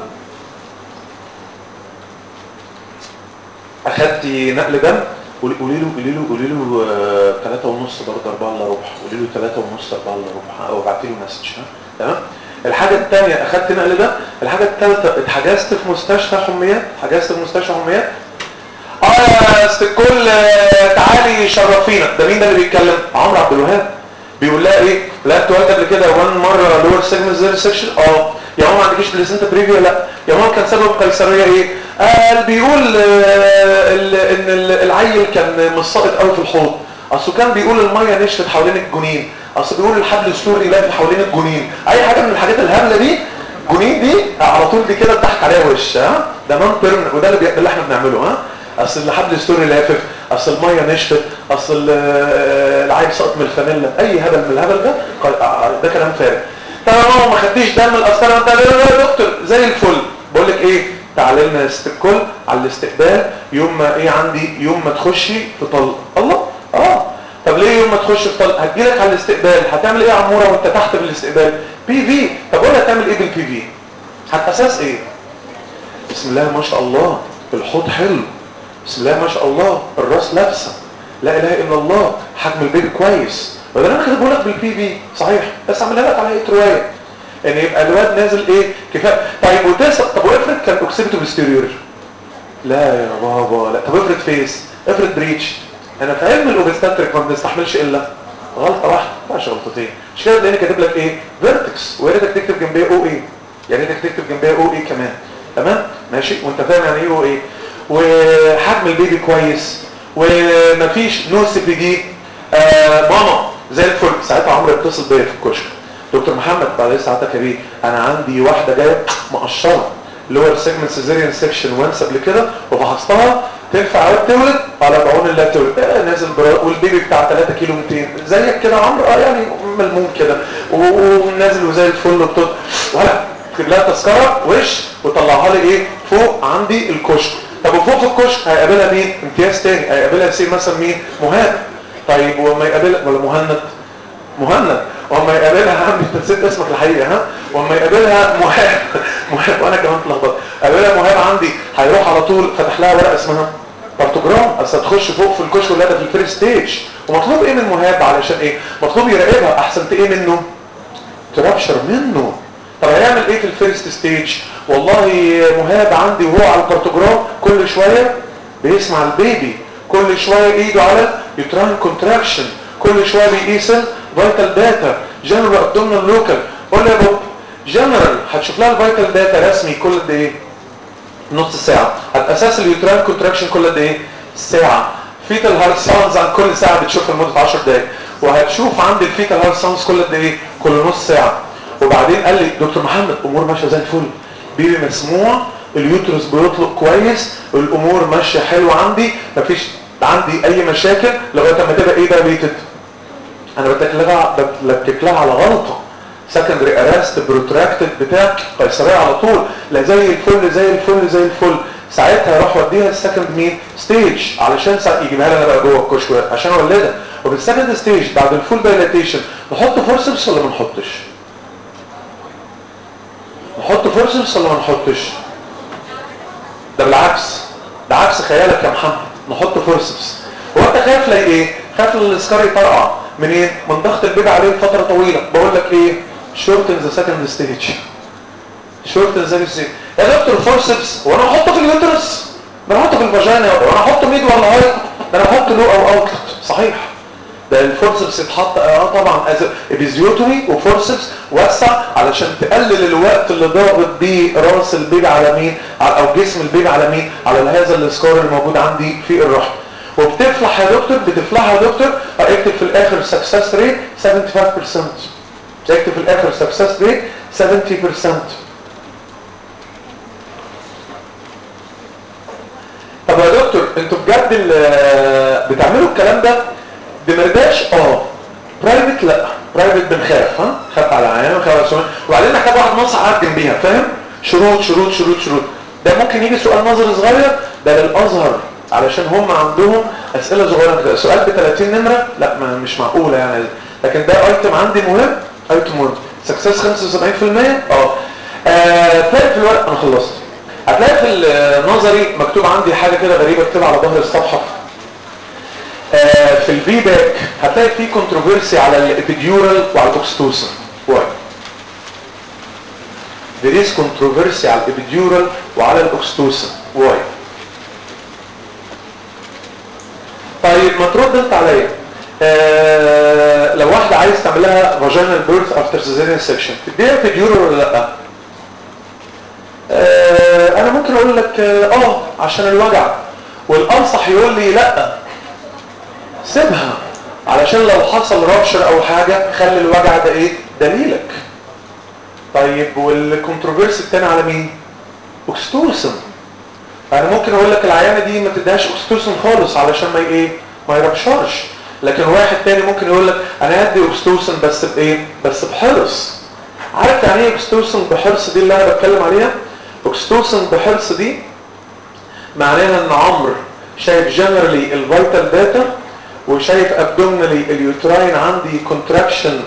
اخدتي نقل دم قولي له قولي له قولي له 3 ونص برضه 4 الا ربع قولي له 3 ونص 4 الا ربع او ابعتي له مسج ها تمام الحاجة الثانية اخدت نقل ده الحاجة الثالثة اتحجزت في مستشفى حميات حجزت في مستشفى حميات اه يا ست الكل تعالي شرفينا ده مين ده اللي بيتكلم عمرو عبد الوهاب بيقول لها ايه لا انت والده قبل كده وان مره لور سيجمنت زيرو سيكشن اه يا ماما ما عندكيش بلاسنتا بريفيا لا يا ماما كان سبب قيصريه ايه قال بيقول آه ان العيل كان مش ساقط قوي في الحوض اصله كان بيقول الميه نشفت حوالين الجنين اصل بيقول الحبل السوري لافف حوالين الجنين اي حاجه من الحاجات الهبله دي جنين دي على طول دي كده بتضحك عليها وش ها ده نون بيرمن وده اللي, اللي احنا بنعمله ها اصل الحبل السوري لافف اصل الميه نشفت اصل العيل سقط من الفانيلا اي هبل من الهبل ده ده كلام فارغ طبعا ما خدتيش دم القسطره انت لا يا دكتور زي الفل بقول لك ايه تعالى لنا استقبال على الاستقبال يوم ما ايه عندي يوم ما تخشي في طلق الله اه طب ليه يوم ما تخش في طلق هتجيلك على الاستقبال هتعمل ايه يا عموره وانت تحت في الاستقبال بي في طب قول هتعمل ايه بالبي في هت اساس ايه بسم الله ما شاء الله الحوض حلو بسم الله ما شاء الله الراس لابسه لا اله الا الله حجم البيبي كويس وده انا كده بقول لك بالبي في صحيح بس اعملها لك على هيئه روايه ان يبقى الواد نازل ايه كفايه طيب وتسع طب وافرض كان اوكسيبيتو بستيريور لا يا بابا لا طب افرض فيس افرض بريتش انا في علم الاوبستاتريك ما بنستحملش الا غلطه واحده مش غلطتين مش كده تلاقيني كاتب لك ايه فيرتكس ويا ريتك تكتب جنبيه او ايه يا ريتك تكتب جنبيه او ايه كمان تمام ماشي وانت فاهم يعني ايه او ايه وحجم البيبي كويس ومفيش نو سي بي دي آه ماما زي الفل ساعتها عمرو اتصل بيا في الكشك دكتور محمد بعد اذن ساعتك يا بيه انا عندي واحده جايه مقشره لور سيجمنت سيزيريان سيكشن وانس قبل كده وفحصتها تنفع عيال تولد على بعون الله تولد آه نازل برا والبيبي بتاع 3 كيلو 200 زيك كده عمرو اه يعني ملموم كده و- ونازل وزي الفل وبتط ولا اكتب لها تذكره وش وطلعها لي ايه فوق عندي الكشك طب وفوق في الكشك هيقابلها مين امتياز تاني هيقابلها سي مثلا مين مهاب طيب وما يقابلها ولا مهند مهند وما يقابلها عم انت نسيت اسمك الحقيقي ها وما يقابلها مهاب مهاب وانا كمان اتلخبطت قابلها مهاب عندي هيروح على طول فتح لها ورقه اسمها بارتوجرام اصل تخش فوق في الكشك ولا ده في الفيرست ستيج ومطلوب ايه من مهاب علشان ايه مطلوب يراقبها احسن ايه منه ترابشر منه طب هيعمل ايه في الفيرست ستيج والله مهاب عندي وهو على البارتوجرام كل شويه بيسمع البيبي كل شويه ايده على يوتراين كونتراكشن كل شويه بيقيس فيتال داتا جنرال ابدومينال لوكال قول لي يا بوب جنرال هتشوف لها الفيتال داتا رسمي كل قد ايه نص ساعه على اساس اليوتراين كونتراكشن كل قد ايه ساعه فيتال هارت ساوندز عن كل ساعه بتشوفها لمده 10 دقائق وهتشوف عندي الفيتال هارت ساوندز كل قد ايه كل نص ساعه وبعدين قال لي دكتور محمد امور ماشيه زي الفل بيبي مسموع اليوترس بيطلق كويس الامور ماشيه حلوه عندي مفيش عندي اي مشاكل لغايه ما تبقى ايه بقى بيتد انا بتلك لها بتلكك لها على غلطه سكندري ارست بروتراكتد بتاع قيصريه على طول لا زي الفل زي الفل زي الفل ساعتها يروح وديها السكند مين ستيج علشان ساعة يجيبها لي انا بقى جوه الكشك عشان اولدها وفي السكند ستيج بعد الفول دايلاتيشن نحط فورسبس ولا ما نحطش نحط فورسبس ولا ما نحطش ده بالعكس ده عكس خيالك يا محمد نحط فورسبس هو انت خايف لا ايه خايف الاسكار يطرقع من ايه من ضغط البيبي عليه فتره طويله بقول لك ايه شورت ان ذا سكند ستيج شورت ان ذا ستيج يا دكتور فورسبس وانا احطه في اليوترس ده انا احطه في الفاجينا وانا احطه ميد ولا هاي ده انا احط له او اوتلت صحيح ده الفورسبس يتحط اه طبعا ابيزيوتومي وفورسبس وسع علشان تقلل الوقت اللي ضاغط بيه راس البيبي على مين او جسم البيبي على مين على هذا السكار اللي موجود عندي في الرحم وبتفلح يا دكتور بتفلح يا دكتور اكتب في الاخر سكسس ريت 75% اكتب في الاخر سكسس ريت 70% طب يا دكتور انتوا بجد بتعملوا الكلام ده بمرداش اه برايفت لا برايفت بنخاف ها خاف على عيان وخاف على سؤال وبعدين محتاج واحد نص قاعد جنبيها فاهم شروط شروط شروط شروط ده ممكن يجي سؤال نظري صغير ده للازهر علشان هم عندهم اسئله صغيره كده سؤال ب 30 نمره لا ما مش معقوله يعني لكن ده ايتم عندي مهم ايتم مهم سكسس 75% اه تلاقي في الورق انا خلصت هتلاقي في النظري مكتوب عندي حاجه كده غريبه اكتبها على ظهر الصفحه آه في الفي باك هتلاقي في كونتروفيرسي على الابيديورال وعلى الاوكستوسن واي there is controversy على الابيديورال وعلى الاوكستوسن واي طيب ما ترد انت عليا آه لو واحدة عايز تعمل لها vaginal birth after cesarean section تديها ابيديورال ولا لا آه انا ممكن اقول لك اه عشان الوجع والانصح يقول لي لا سيبها علشان لو حصل رابشر او حاجة خلي الوجع ده ايه دليلك طيب والكونتروفيرسي التاني على مين اوكستوسن انا ممكن اقول لك العيانة دي ما تديهاش اوكستوسن خالص علشان ما ايه ما يربشرش لكن واحد تاني ممكن يقول لك انا هدي اوكستوسن بس بايه بس بحرص عارف يعني ايه اوكستوسن بحرص دي اللي انا بتكلم عليها اوكستوسن بحرص دي معناها ان عمرو شايف جنرالي الفيتال داتا وشايف ابدومينالي اليوتراين عندي كونتراكشن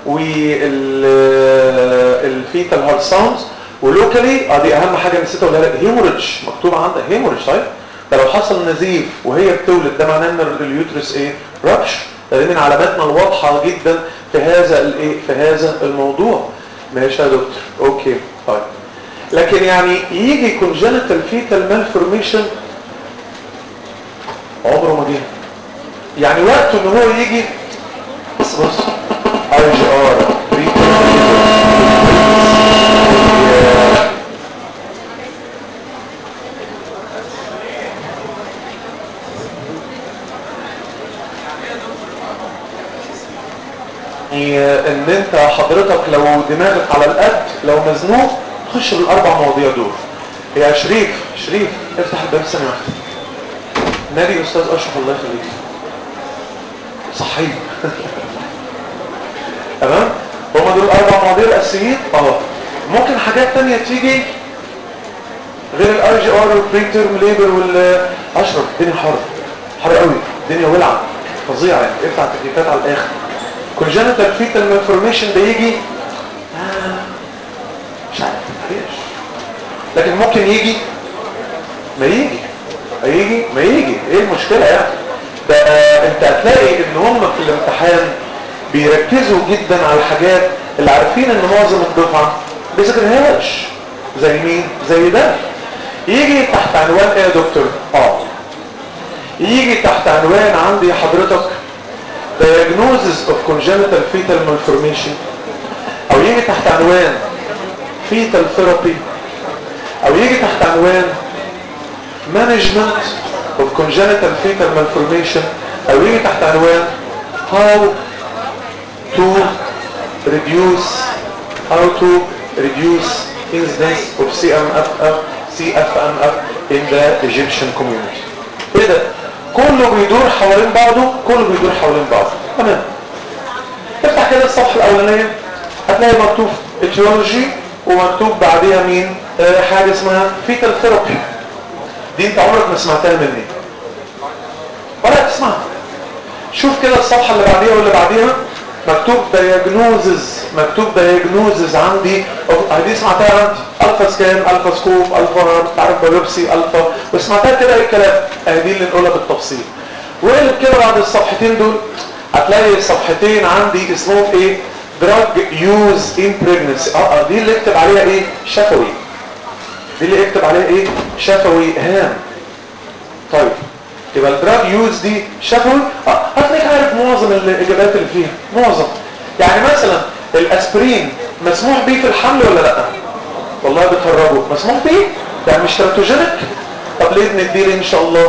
والفيتال هارت ساوندز ولوكالي اه دي اهم حاجه نسيت اقولها لك هيموريدج مكتوب عندك هيموريدج طيب ده لو حصل نزيف وهي بتولد ده معناه ان اليوترس ايه رابش ده من علاماتنا الواضحه جدا في هذا الايه في هذا الموضوع ماشي يا دكتور اوكي طيب لكن يعني يجي congenital fetal malformation عمره ما جه يعني وقته ان هو يجي بص بص اي جي ار ان انت حضرتك لو دماغك على القد لو مزنوق خش بالاربع مواضيع دول يا شريف شريف افتح الباب ثانيه واحده نادي استاذ اشرف الله يخليك صحيح تمام هما دول اربع مواضيع الاساسيين اه ممكن حاجات تانية تيجي غير الاي جي ار والبري تيرم ليبر والاشرف الدنيا حر حر قوي الدنيا ولعه فظيعه يعني افتح التكييفات على الاخر congenital fetal malformation ده يجي آه مش عارف مفيش لكن ممكن يجي ما يجي ما يجي ما يجي ايه المشكلة يعني ده آه انت هتلاقي ان هم في الامتحان بيركزوا جدا على الحاجات اللي عارفين ان معظم الدفعة بيذاكرهاش زي مين زي ده يجي تحت عنوان ايه يا دكتور اه يجي تحت عنوان عندي حضرتك diagnosis of congenital fetal malformation او يجي تحت عنوان fetal therapy او يجي تحت عنوان management of congenital fetal malformation او يجي تحت عنوان how to reduce how to reduce incidence of CMFF CFMF in the Egyptian community ايه ده كله بيدور حوالين بعضه كله بيدور حوالين بعضه تمام افتح كده الصفحه الاولانيه هتلاقي مكتوب اتيولوجي ومكتوب بعديها مين آه حاجه اسمها فيتال ثيرابي دي انت عمرك ما سمعتها مني ولا تسمعها شوف كده الصفحه اللي بعديها واللي بعديها مكتوب دايجنوزز مكتوب دايجنوزز عندي دي سمعتها عندي الفا سكان الفا سكوب الفا مش عارف بايوبسي الفا وسمعتها كده ايه الكلام اهي دي اللي نقولها بالتفصيل واقلب كده بعد الصفحتين دول هتلاقي صفحتين عندي اسمهم ايه دراج يوز ان بريجنسي اه دي اللي اكتب عليها ايه شفوي دي اللي اكتب عليها ايه شفوي هام طيب يبقى الدراج يوز دي شفوي اه هتلاقيك عارف معظم الاجابات اللي فيها معظم يعني مثلا الاسبرين مسموح بيه في الحمل ولا لا والله بتهربوا مسموح بيه يعني مش تراتوجينيك طب ليه نديه ان شاء الله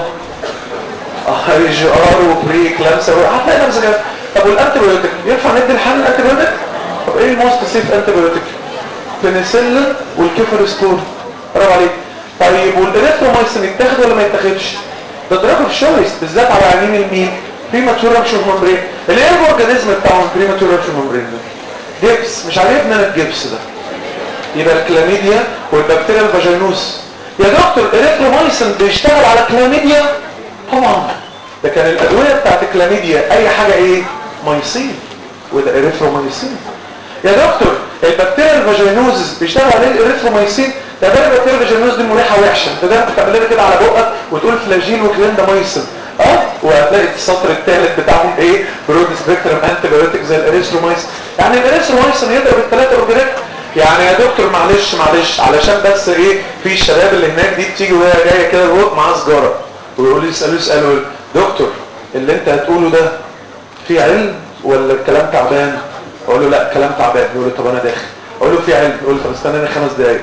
اي جي ار وبري كلامسا هتلاقي نفسك طب والانتيبيوتيك ينفع ندي الحمل الانتيبيوتيك طب ايه الموست سيف انتيبيوتيك بنسلين والكيفرسكور برافو عليك طيب والاريثرومايسين يتاخد ولا ما يتاخدش ده دراج اوف شويس بالذات على عينين المين بريماتور رابشر ممبرين الايه الاورجانيزم بتاعهم بريماتور رابشر ممبرين ده جبس مش عارف من الجبس ده يبقى الكلاميديا والبكتيريا الفاجينوس يا دكتور اريثرومايسين بيشتغل على كلاميديا طبعا ده كان الادويه بتاعت الكلاميديا اي حاجه ايه مايسين وده اريثرومايسين يا دكتور البكتيريا الفاجينوزس بيشتغل عليه الاريثرومايسين ده ده البكتيريا الفاجينوز دي مريحه وحشه ده ده بتعمل كده على بقك وتقول فلاجين وكليندامايسين اه وهتلاقي السطر الثالث بتاعهم ايه برود سبيكترم انتي بايوتيك زي الاريثرومايسين يعني الاريثرومايسين يضرب الثلاثه اورجانيك يعني يا دكتور معلش معلش علشان بس ايه في الشباب اللي هناك دي بتيجي وهي جايه كده الوقت معاها سجاره ويقول لي يسالوا يسالوا دكتور اللي انت هتقوله ده في علم ولا الكلام تعبان اقول له لا كلام تعبان يقول لي طب انا داخل اقول له في علم يقول لي طب استناني خمس دقايق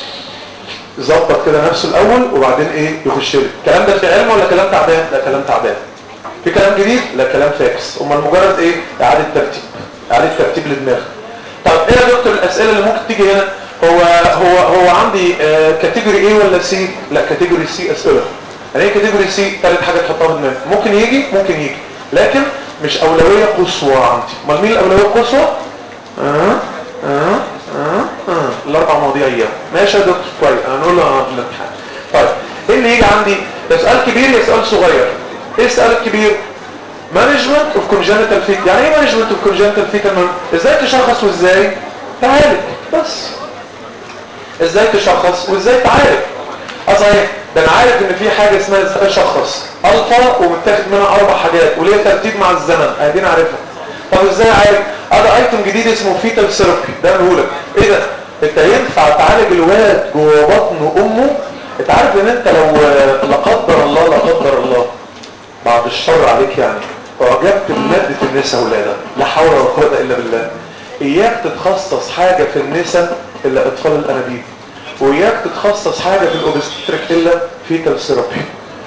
يظبط كده نفسه الاول وبعدين ايه يخش لي الكلام ده في علم ولا كلام تعبان لا كلام تعبان في كلام جديد لا كلام فاكس امال مجرد ايه اعاده ترتيب اعاده ترتيب لدماغك طب ايه يا دكتور الاسئله اللي ممكن تيجي هنا هو هو هو عندي آه كاتيجوري ايه ولا سي لا كاتيجوري سي اسئله يعني ايه كاتيجوري سي ثالث حاجه تحطها في دماغك ممكن يجي ممكن يجي لكن مش اولويه قصوى عندي امال مين الاولويه القصوى اه اه اه اه الاربع مواضيع ايام ماشي يا دكتور كويس انا نقول له اه في الامتحان طيب ايه اللي يجي عندي يا سؤال كبير يا سؤال صغير ايه السؤال الكبير مانجمنت اوف كونجنتال فيت يعني ايه مانجمنت اوف كونجنتال فيت ازاي تشخص وازاي تعالج بس ازاي تشخص وازاي تعالج اه صحيح ده انا عارف ان في حاجه اسمها ازاي اشخص الفا ومتاخد منها اربع حاجات وليها ترتيب مع الزمن ادينا عارفها طب ازاي عارف هذا ايتم جديد اسمه فيتال ثيرابي ده بقولك ايه ده انت ينفع تعالج الواد جوه بطن امه انت عارف ان انت لو لا قدر الله لا قدر الله بعد الشر عليك يعني اعجبت بمادة النساء ولاده لا حول ولا قوه الا بالله اياك تتخصص حاجة في النساء الا اطفال الانابيب واياك تتخصص حاجة في الاوبستريك الا فيتال ثيرابي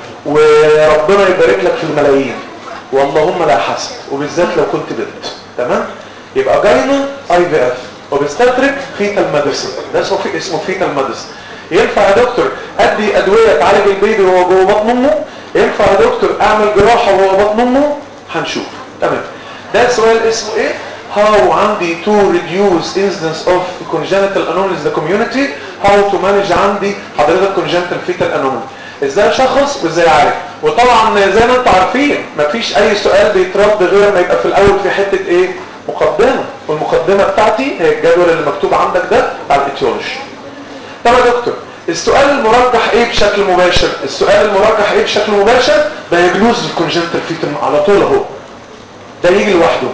وربنا يبارك لك في الملايين واللهم لا حسد وبالذات لو كنت بنت تمام يبقى جاينو اي في اف اوبستريك فيتال ميديسن ده اسمه في اسمه فيتال ميديسن ينفع يا دكتور ادي ادويه تعالج البيبي وهو جوه بطن امه ينفع يا دكتور اعمل جراحه وهو بطن امه هنشوف تمام ده سؤال اسمه ايه how عندي to reduce incidence of congenital anomalies in the community how to manage عندي حضرتك congenital fetal anomaly ازاي اشخص وازاي اعالج وطبعا زي ما انتم عارفين مفيش اي سؤال بيترد غير ما يبقى في الاول في حته ايه مقدمه والمقدمه بتاعتي هي الجدول اللي مكتوب عندك ده على الاتيولوجي طب يا دكتور السؤال المرجح ايه بشكل مباشر السؤال المرجح ايه بشكل مباشر دايجنوز الكونجنتال فيتال على طول اهو ده يجي لوحده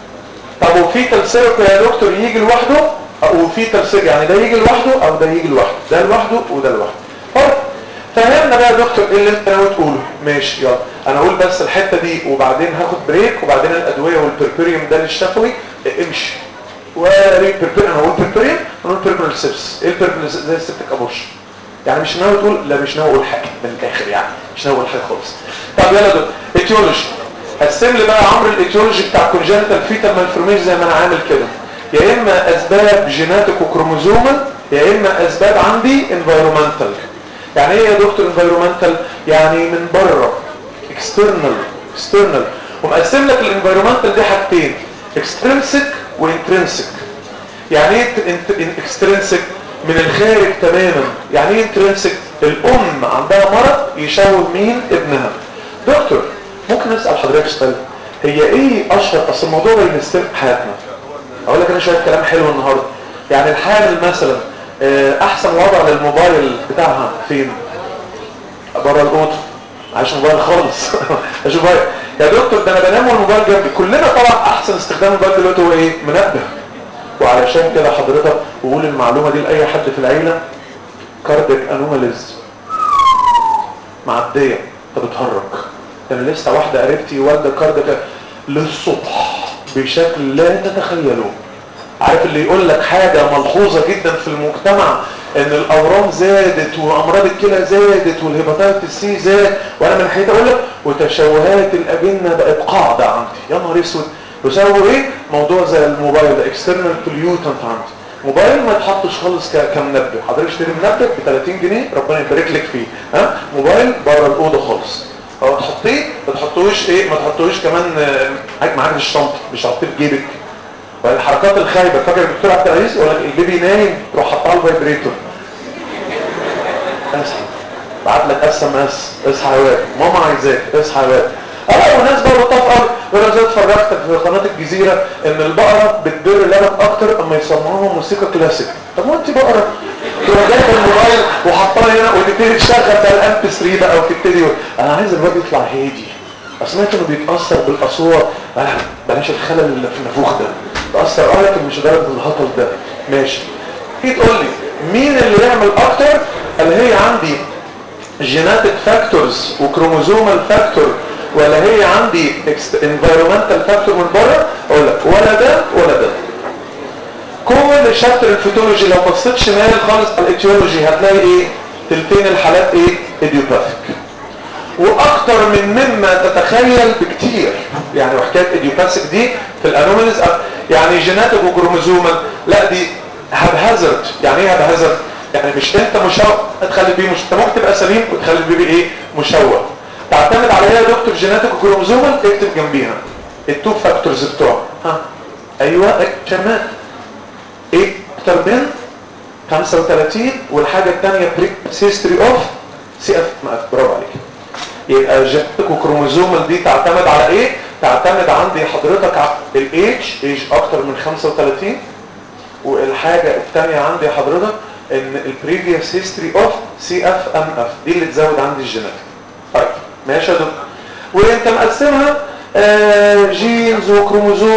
طب وفيتال سيرك يا دكتور يجي لوحده او فيتال سيرك يعني ده يجي لوحده او ده يجي لوحده ده لوحده وده لوحده طيب فهمنا بقى يا دكتور ايه اللي انت ناوي تقوله ماشي يلا انا اقول بس الحته دي وبعدين هاخد بريك وبعدين الادويه والبربريوم ده للشفوي امشي وريك بربريوم انا اقول بربريوم انا اقول بيربرال سيبس ايه البيربرال زي السبتك ابوش يعني مش ناوي تقول لا مش ناوي اقول حاجه من الاخر يعني مش ناوي اقول حاجه خالص طب يلا دول اتيولوجي قسم لي بقى عمرو الاتيولوجي بتاع كونجنتال فيتال مالفورميشن زي ما انا عامل كده يا اما اسباب جيناتيك وكروموزومال يا اما اسباب عندي انفايرومنتال يعني ايه يا دكتور انفايرومنتال يعني من بره اكسترنال اكسترنال ومقسم لك الانفايرومنتال دي حاجتين اكسترنسك وانترنسك يعني ايه اكسترنسك من الخارج تماما يعني ايه انترنسك الام عندها مرض يشوه مين ابنها دكتور ممكن نسال حضرتك سؤال هي ايه اشهر اصل الموضوع ده بيمثل حياتنا اقول لك انا شويه كلام حلو النهارده يعني الحامل مثلا احسن وضع للموبايل بتاعها فين بره الاوضه عايش موبايل خالص عايش موبايل يا دكتور ده انا بنام والموبايل جنبي كلنا طبعا احسن استخدام الموبايل دلوقتي هو ايه منبه وعلشان كده حضرتك وقول المعلومه دي لاي حد في العيله كارديك انوماليز معديه انت بتهرج انا لسه واحده قريبتي والده كارديك للصبح بشكل لا تتخيلوه عارف اللي يقول لك حاجة ملحوظة جدا في المجتمع ان الاورام زادت وامراض الكلى زادت والهيباتيتس سي زاد وانا من حيث اقول لك وتشوهات الاجنه بقت قاعده عندي يا نهار اسود بسبب ايه موضوع زي الموبايل ده اكسترنال بوليوتنت عندي موبايل ما يتحطش خالص كمنبه حضرتك اشتري منبه ب 30 جنيه ربنا يبارك لك فيه ها موبايل بره الاوضه خالص او تحطيه ما تحطوش ايه ما تحطوش كمان معاك في الشنطه مش تحطيه في جيبك والحركات الخايبه فاكر الدكتور عبد العزيز يقول لك البيبي نايم تروح حاطاه على الفايبريتور اصحى بعت لك اس ام اس اصحى يا واد ماما عايزاك اصحى يا واد اه وناس بقى بتفقر وانا زي اتفرجت في قناه الجزيره ان البقره بتدر لبن اكتر اما يسمعوها موسيقى كلاسيك طب ما انت بقره تروح جايب الموبايل وحطها هنا وتبتدي تشغل بقى الام 3 بقى وتبتدي انا عايز الواد يطلع هادي سمعت انه بيتاثر بالاصوات بلاش الخلل اللي في النافوخ ده تأثر اه لكن مش درجة الهطل ده ماشي تيجي تقول لي مين اللي يعمل اكتر اللي هي عندي جيناتيك فاكتورز وكروموزومال فاكتور ولا هي عندي انفيرومنتال فاكتور من بره اقول لك ولا ده ولا ده كل شابتر الفيتولوجي لو بصيت شمال خالص على الايتيولوجي هتلاقي ايه تلتين الحالات ايه ايديوباثيك واكتر من مما تتخيل بكتير يعني وحكايه ايديوباثيك دي في الانوماليز يعني جيناتيك وكروموزومال لا دي هابهازرد يعني ايه هابهازرد يعني مش انت مشوه تخلي البيبي مش انت ممكن تبقى سليم وتخلي البيبي ايه مشوه تعتمد على ايه يا دكتور جيناتيك وكروموزومال اكتب جنبيها التو فاكتورز بتوع ها ايوه شمال ايه اكتر من 35 والحاجه الثانيه هيستوري اوف سي اف برافو عليك يبقى جيناتيك وكروموزومال دي تعتمد على ايه تعتمد عندي حضرتك على الايج ايج اكتر من 35 والحاجة الثانية عندي حضرتك ان البريفيوس هيستوري اوف سي اف ام اف دي اللي تزود عندي الجينات طيب ماشي يا دكتور وانت مقسمها آه جينز وكروموزوم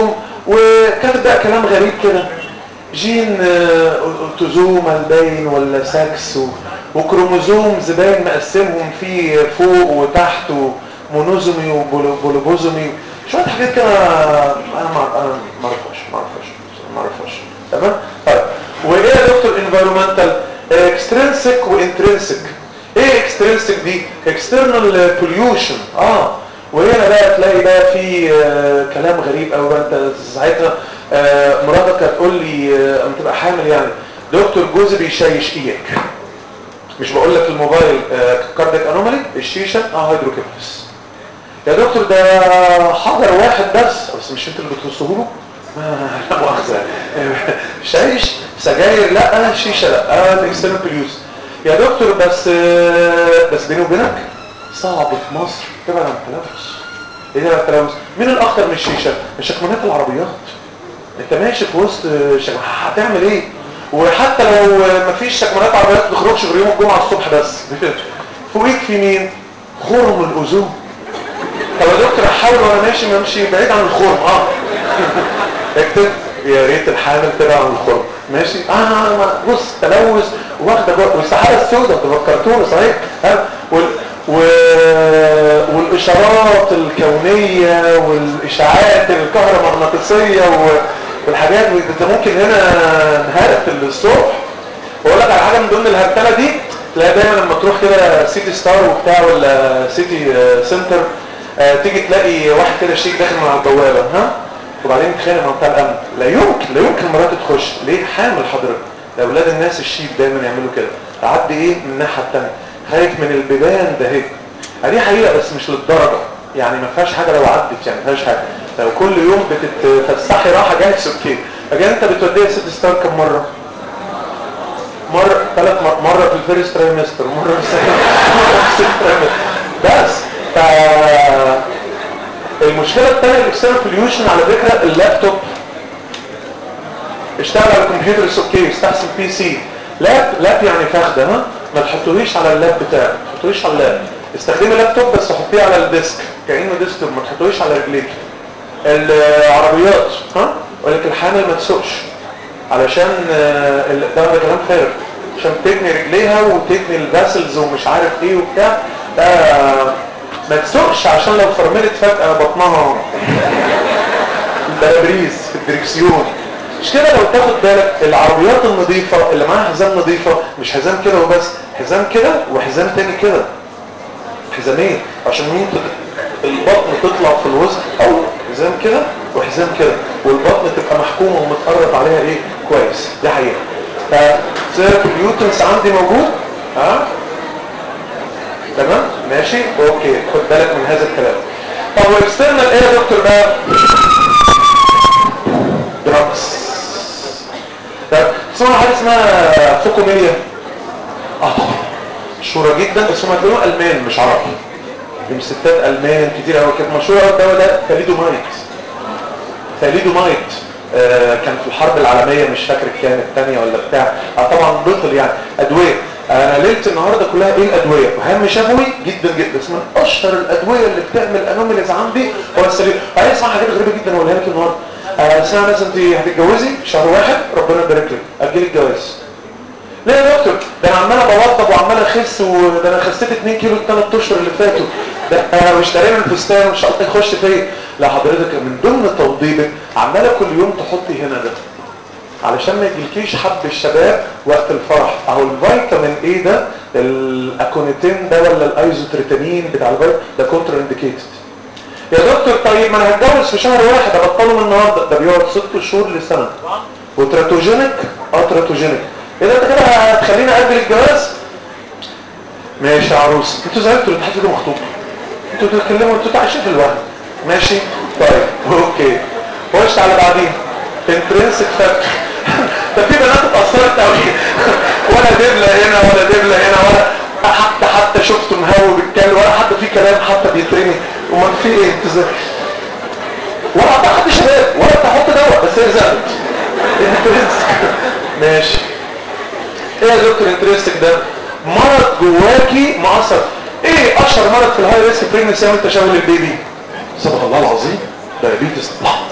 وكاتب بقى كلام غريب كده جين آه، اوتوزومال باين ولا ساكس و- وكروموزومز باين مقسمهم في فوق وتحت ومونوزومي وبولوبوزومي شويه حاجات كده انا ما انا ما اعرفهاش ما اعرفهاش ما اعرفهاش تمام طيب وايه يا دكتور انفيرومنتال اكسترنسك وانترنسك ايه اكسترنسك دي اكسترنال بوليوشن اه وهنا بقى تلاقي بقى في آه كلام غريب قوي بقى انت ساعتها آه مراتك هتقول لي آه، اما تبقى حامل يعني دكتور جوزي بيشيش ايدك مش بقول لك الموبايل آه كارديك انومالي الشيشه اه هيدروكيفالس يا دكتور ده حجر واحد بس بس مش انت اللي بترصه له ما- لا مؤاخذه شايش سجاير لا شيشه لا اه الاكسترنال بوليوس يا دكتور بس آه، بس بيني وبينك صعب في مصر تبعد عن التلوث ايه ده التلوث مين الاخطر من الشيشه شكمانات العربيات انت ماشي في وسط شك... هتعمل ايه وحتى لو مفيش شكمانات عربيات ما تخرجش غير يوم الجمعه الصبح بس فوقيك في مين خرم الاوزون طب يا دكتور احاول وانا ماشي ما امشي بعيد عن الخرم اه اكتب يا ريت الحامل تبعد عن الخرم ماشي اه ما- بص تلوث واخده جوه والسحابه السوداء تفكرتوني صحيح ها وال و... والاشارات الكونيه والاشاعات الكهرومغناطيسيه و... والحاجات دي انت ممكن هنا نهرت الصبح واقول لك على حاجه من ضمن الهرتله دي تلاقي دايما لما تروح كده سيتي ستار وبتاع ولا سيتي آه، سنتر آه، تيجي تلاقي واحد كده شيك داخل من على البوابه ها وبعدين يتخانق مع بتاع الامن لا يمكن لا يمكن مراته تخش ليه حامل حضرتك ده اولاد الناس الشيك دايما يعملوا كده تعدي ايه من الناحيه الثانيه خايف من البيبان ده هيك دي حقيقه بس مش للدرجه يعني ما فيهاش حاجه لو عدت يعني ما فيهاش حاجه لو كل يوم بتتفسحي راحه جاهز اوكي لكن انت بتوديها ست ستار كم مره مرة ثلاث مر... مرة في الفيرست ترايمستر مرة في السكند مرة في السكند ترايمستر بس ف المشكلة الثانية الاكسترنال بوليوشن على فكرة اللابتوب اشتغل على الكمبيوتر اتس اوكي استحسن بي سي لاب لاب يعني فخده ها ما تحطوهيش على اللاب بتاعك ما تحطوهيش على اللاب استخدمي لابتوب بس حطيه على الديسك كانه ديسكتوب ما تحطوهيش على رجليك العربيات ها ولك الحامل ما تسوقش علشان آه، ال- ده ده كلام فارغ عشان تبني رجليها وتبني الفاسلز ومش عارف ايه وبتاع ده ما تسوقش عشان لو فرملت فجأة بطنها البرابريز في الدركسيون مش كده لو تاخد بالك العربيات النظيفة اللي معاها حزام نظيفة مش حزام كده وبس حزام كده وحزام تاني كده حزامين عشان مين تت- البطن تطلع في الوسط او حزام كده وحزام كده والبطن تبقى محكومة ومتقرب عليها ايه كويس دي حقيقة فاليوتنس عندي موجود ها تمام ماشي اوكي خد بالك من هذا الكلام طب واكسترنال ايه يا دكتور بقى دراكس طب اسمها حاجه اسمها فوكوميليا اه طبعا مشهوره جدا بس هم هتلاقوها المان مش عرب دي ستات المان كتير قوي كانت مشهوره قوي الدواء ده ثاليدومايد ثاليدومايد آه كان في الحرب العالميه مش فاكر كانت الثانيه ولا بتاع آه طبعا بطل يعني ادويه انا ليله النهارده كلها ايه الادويه وهم شفوي جدا جدا بس من اشهر الادويه اللي بتعمل انوميليز عندي هو السليم عايز اسمع حاجات غريبه جدا اقولها لك النهارده آه اسمها مثلا انت هتتجوزي في شهر واحد ربنا يبارك لك اجلي الجواز ليه يا دكتور ده انا عمال ابوظب وعمال اخس وده انا خسيت 2 كيلو الثلاث اشهر اللي فاتوا ده انا مش تقريبا الفستان مش عارف يخش فيا لا حضرتك من ضمن توضيبك عماله كل يوم تحطي هنا ده علشان ما يجيلكيش حب الشباب وقت الفرح اهو الفيتامين ايه ده الاكونيتين ده ولا الايزوتريتامين بتاع الفيتامين ده كونتر انديكيتد يا دكتور طيب ما انا هتجوز في شهر واحد ابطله من النهارده ده بيقعد ست شهور لسنه وتراتوجينيك اه تراتوجينيك ايه ده انت كده هتخليني اجل الجواز ماشي يا عروس انتوا زعلتوا اللي حد مخطوب انتوا بتتكلموا انتوا عايشين في الوهم ماشي طيب اوكي خش على بعدين انترنسك فاكتور ده في بنات اتأثرت قوي ولا دبلة هنا ولا دبلة هنا ولا حتى حتى شفته مهوي بالكلب ولا حتى في كلام حتى بيترمي امال في ايه انت ازاي ولا حتى حد شباب ولا تحط دواء بس هي زادت انترنسك ماشي ايه يا دكتور انترنسك ده مرض جواكي مأثر ايه اشهر مرض في الهاي ريسك بريجنسي يعمل تشوه للبيبي صدق الله العظيم دايابيتس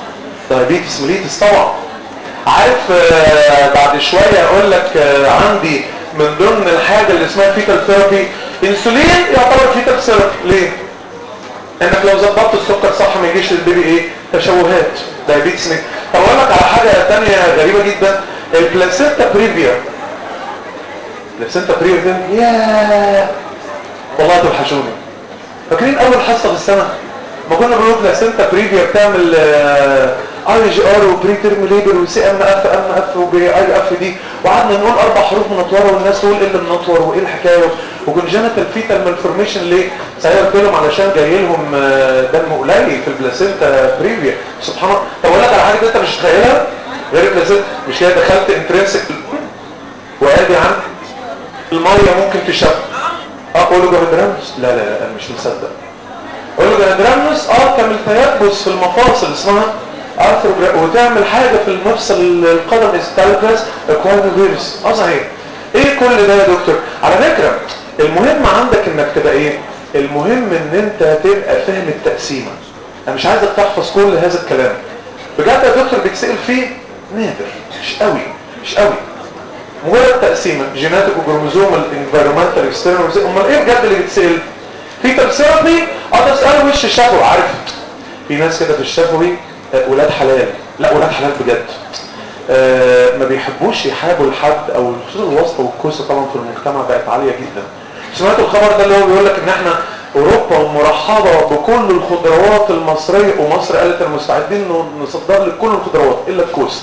دايابيتس ميليتس طبعا عارف آه، بعد شويه اقول لك آه، عندي من ضمن الحاجه اللي اسمها فيتال ثيرابي انسولين يعتبر فيتال ثيرابي ليه؟ انك لو ظبطت السكر صح ما يجيش للبيبي ايه تشوهات دايابيتس ميليتس طب اقول لك على حاجه ثانيه غريبه جدا البلاسينتا بريفيا بلاسينتا بريفيا ياه والله توحشوني فاكرين اول حصه في السنه ما كنا بنقول بلاسينتا بريفيا بتعمل اي جي ار وبري تيرم ليبر وسي ام اف ام اف وبي اي اف دي وقعدنا نقول اربع حروف منطوره والناس تقول ايه اللي منطور وايه الحكايه وكونجنتال فيتال مالفورميشن ليه؟ ساعتها قلت لهم علشان جاي لهم آه، دم قليل في البلاسينتا بريفيا سبحان الله طب اقول لك على حاجه انت مش متخيلها غير البلاسينتا مش كده دخلت انترنسك وادي عندك الميه ممكن تشرب اه اولوجرامس لا لا لا انا مش مصدق اولوجرامس اه تعمل تيبس في المفاصل اسمها ارثروجرا وتعمل حاجه في المفصل القدم استالكاس اكوانوفيرس اه صحيح ايه كل ده يا دكتور على فكره المهم عندك انك تبقى ايه المهم ان انت تبقى فاهم التقسيمه انا مش عايزك تحفظ كل هذا الكلام بجد يا دكتور بيتسال فيه نادر مش قوي مش قوي مجرد تقسيمه جيناتيك وكروموزومال انفيرومنتال اكسترنال امال ايه بجد اللي بيتسال في تفسيرتي اه تساله وش الشفوي عارف في ناس كده في الشفوي آه، ولاد حلال لا ولاد حلال بجد آه ما بيحبوش يحابوا لحد او خصوصا الواسطه والكوسه طبعا في المجتمع بقت عاليه جدا سمعتوا الخبر ده اللي هو بيقول لك ان احنا اوروبا مرحبه بكل الخضروات المصريه ومصر قالت احنا مستعدين نصدر لك كل الخضروات الا الكوسه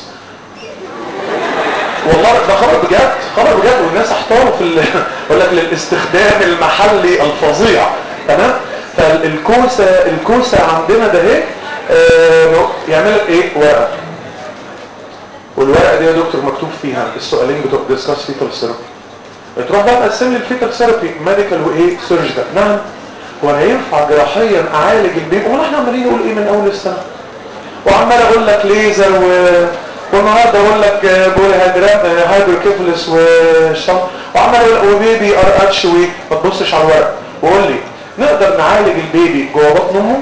والله ده خبر بجد خبر بجد والناس احتاروا في ال- يقول لك للاستخدام المحلي الفظيع تمام فالكوسه الكوسه عندنا ده اهي آه، يعمل لك ايه ورقه والورقه دي يا دكتور مكتوب فيها السؤالين بتوع ديسكاس فيتال ثيرابي تروح بقى تقسم لي الفيتال ثيرابي ميديكال وايه سيرجيكال نعم وانا ينفع جراحيا اعالج البيبي ولا احنا عمالين نقول ايه من اول السنه وعمال اقول لك ليزر و... والنهارده اقول لك بولي هيدرام هيدروكيفلس وشم وعمال اقول وبيبي ار اتش وي ما تبصش على الورق وقول لي نقدر نعالج البيبي جوه بطن امه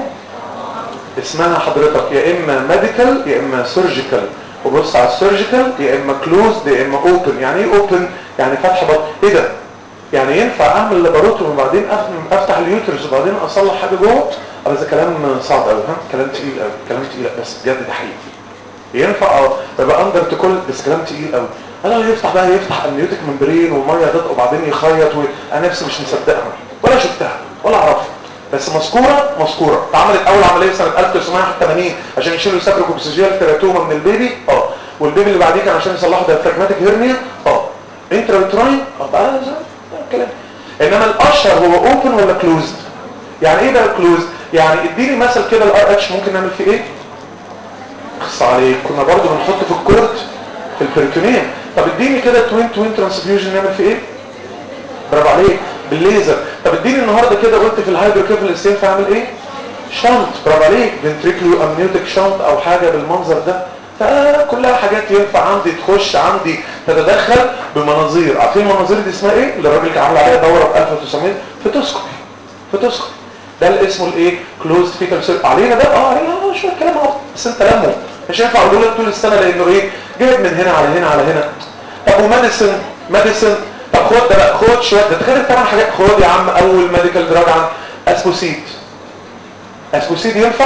اسمها حضرتك يا اما ميديكال يا اما سيرجيكال وبص على السيرجيكال يا اما كلوزد يا اما اوبن يعني ايه اوبن يعني فتح بطن ايه ده يعني ينفع اعمل لاباروتومي وبعدين أف- افتح اليوترس وبعدين اصلح حاجه جوه هذا ده كلام صعب قوي ها كلام تقيل قوي كلام تقيل بس بجد ده حقيقي ينفع اه يبقى اندر تكل بس كلام تقيل قوي انا يفتح بقى يفتح امنيوتيك ممبرين وميه تدق وبعدين يخيط وانا نفسي مش مصدقها ولا شفتها ولا اعرفها بس مذكوره مذكوره اتعملت اول عمليه سنه 1981 عشان يشيلوا سابروكوبسيجيال تيراتوما من البيبي اه والبيبي اللي بعديه كان عشان يصلحوا ديافراجماتيك هيرنيا اه انتراوتراين اه بقى زي زي الكلام انما الاشهر هو اوبن ولا كلوزد يعني ايه بقى كلوزد يعني اديني مثل كده الار اتش ممكن نعمل فيه ايه اخص عليك كنا برضو بنحط في الكورت في البريتونيوم طب اديني كده توين توين ترانسفيوجن نعمل فيه ايه برافو عليك بالليزر طب اديني النهارده كده قلت في الهايدروكيفالس ينفع اعمل ايه شنط برافو عليك فنتريكلو امنيوتيك شنط او حاجه بالمنظر ده فكلها حاجات ينفع عندي تخش عندي تتدخل بمناظير عارفين المناظير دي اسمها ايه اللي الراجل كان عامل عليها دوره في 1900 فتوسكوبي فتوسكوبي ده اللي اسمه الايه كلوز فيتال سيرك علينا ده اه علينا اه شويه كلام اهو بس انت لمه مش هينفع اقول لك طول السنه لانه ايه جايب من هنا على هنا على هنا طب وميديسن ميديسن طب خد ده بقى خد شويه ده تخيل طبعا حاجات خد يا عم اول ميديكال دراج عن اسبوسيد اسبوسيد ينفع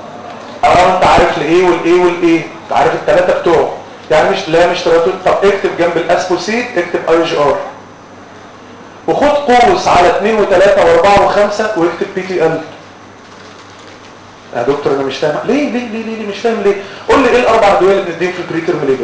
اه انت عارف الايه والايه والايه انت عارف الثلاثه بتوعه يعني مش لا مش تراتول طب اكتب جنب الاسبوسيد اكتب اي جي ار وخد قوس على 2 و3 و4 و5 واكتب بي تي ال يا دكتور انا مش فاهم ليه ليه ليه ليه, ليه مش فاهم ليه قول لي ايه الاربع ادويه اللي بنديهم في البريتيرم ليبر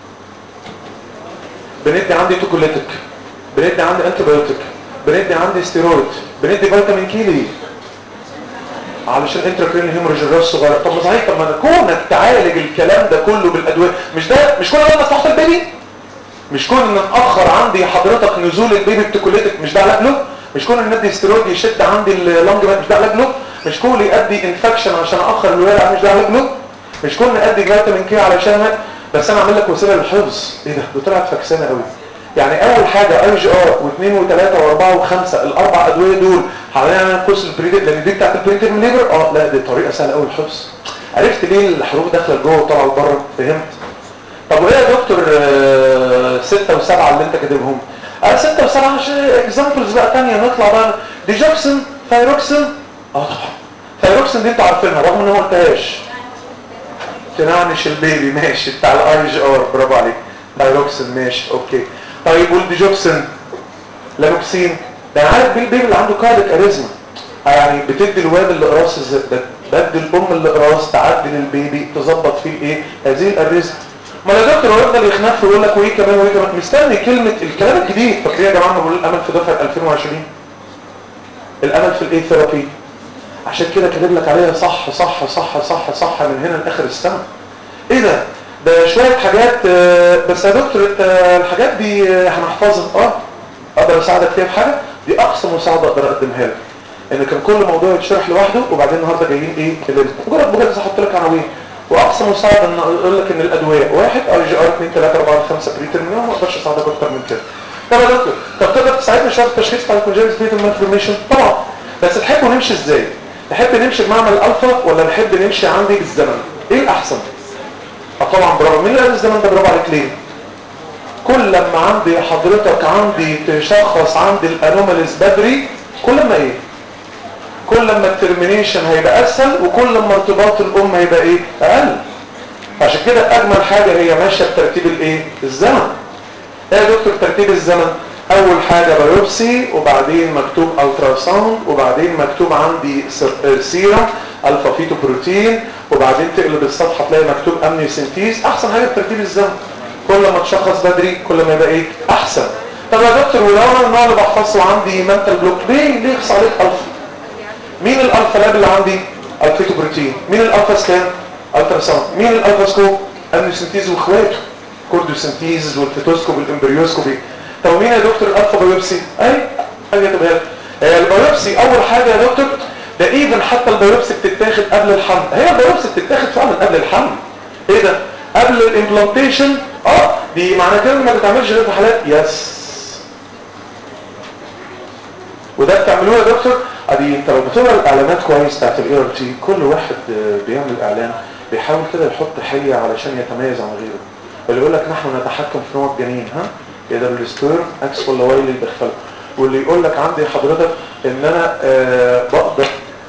بندي عندي توكوليتك بندي عندي انتي بايوتيك بندي عندي ستيرويد بندي فيتامين كي ليه علشان انتراكرين هيموريج الراس صغير طب ما صحيح طب ما أنا كونك تعالج الكلام ده كله بالادويه مش ده مش كل ده مصلحه البيبي مش كون ان ناخر عندي حضرتك نزول البيبي بتكوليتك مش ده علاج له مش كون ان ندي ستيرويد يشد عندي اللنج مش ده علاج له مش كون يؤدي انفكشن عشان اخر الولاده مش ده علاج له مش كون ادي فيتامين كي علشان بس انا اعمل لك وسيله للحفظ ايه ده ده طلعت فكسانه قوي يعني اول حاجه اي جي ار واثنين وثلاثه واربعه وخمسه الاربع ادويه دول حوالين انا قوس البريدر لان دي بتاعت البريدر ليبر اه لا دي طريقه سهله قوي الحفظ عرفت ليه الحروف داخله لجوه وطالعه لبره فهمت طب وايه يا دكتور آه، ستة وسبعة اللي انت كاتبهم اه ستة وسبعة عشان اكزامبلز بقى تانية نطلع بقى ديجوكسن ثايروكسن اه طبعا ثايروكسن دي انتوا عارفينها رغم ان انا ما قلتهاش تنعنش البيبي ماشي بتاع الاي جي ار برافو عليك ثايروكسن ماشي اوكي طيب والديجوكسن لانوكسين ده انا عارف بيه البيبي اللي عنده كارديك اريزما يعني بتدي الواد اللي قراص الز- بدي الام اللي قراص تعدل البيبي تظبط فيه ايه هذه الاريزما ما يا دكتور هو يفضل يخنف ويقول لك وايه كمان وايه كمان مستني كلمه الكلام الجديد فاكرين يا جماعه بقول الامل في دفعه 2020 الامل في الايه ثيرابي عشان كده كاتب لك عليها صح صح صح صح صح من هنا لاخر السنه ايه ده ده شويه حاجات آه، بس يا دكتور انت الحاجات دي آه، هنحفظها اه اقدر اساعدك فيها في حاجه دي اقصى مساعده اقدر اقدمها لك ان كان كل موضوع يتشرح لوحده وبعدين النهارده جايين ايه كلمه مجرد مجرد احط لك عناوين واقصى مساعده ان اقول لك ان الادويه واحد اي جي ار 2 3 4 5 بريتر منهم ما اقدرش اساعدك اكتر من كده طب يا دكتور طب تقدر تساعدني شويه في التشخيص بتاع الكونجنس بيتال مالفورميشن طبعا بس تحبوا نمشي ازاي نحب نمشي بمعمل الالفا ولا نحب نمشي عندي بالزمن ايه الاحسن اه طبعا برافو مين اللي قال الزمن ده برافو عليك ليه كل لما عندي حضرتك عندي تشخص عندي الانوماليز بدري كل ما ايه كل لما الترمينيشن هيبقى اسهل وكل لما ارتباط الام هيبقى ايه اقل عشان كده اجمل حاجه هي ماشيه بترتيب الايه الزمن ايه يا دكتور ترتيب الزمن اول حاجه بايوبسي وبعدين مكتوب الترا ساوند وبعدين مكتوب عندي سر- سيرم الفا فيتو بروتين وبعدين تقلب الصفحه تلاقي مكتوب امنيو سنتيز احسن حاجه بترتيب الزمن كل ما تشخص بدري كل ما يبقى ايه احسن طب يا دكتور ولو انا النوع اللي بحفظه عندي منتال بلوك ليه ليه يخص عليك الفا مين الالفا لاب اللي عندي الفيتو بروتين مين الالفا سكان الترا ساوند مين الالفا سكوب امنيو سنتيز واخواته كوردوسنتيز والفيتوسكوب والامبريوسكوبي طب مين يا دكتور الالفا بايوبسي اي حاجه تبقى لك. هي البايوبسي اول حاجه يا دكتور ده ايفن حتى البايوبسي بتتاخد قبل الحمل هي البايوبسي بتتاخد فعلا قبل الحمل ايه ده قبل الامبلانتيشن اه دي معنى كده إن ما بتعملش غير في حالات يس وده بتعملوه يا دكتور ادي انت لو بتقرا الاعلانات كويس بتاعت الاي ار تي كل واحد آه، بيعمل اعلان بيحاول كده يحط حليه علشان يتميز عن غيره واللي يقول لك نحن نتحكم في نوع الجنين ها يقدر السبيرم اكس ولا واي اللي يدخله واللي يقول لك عندي حضرتك ان انا آه بقدر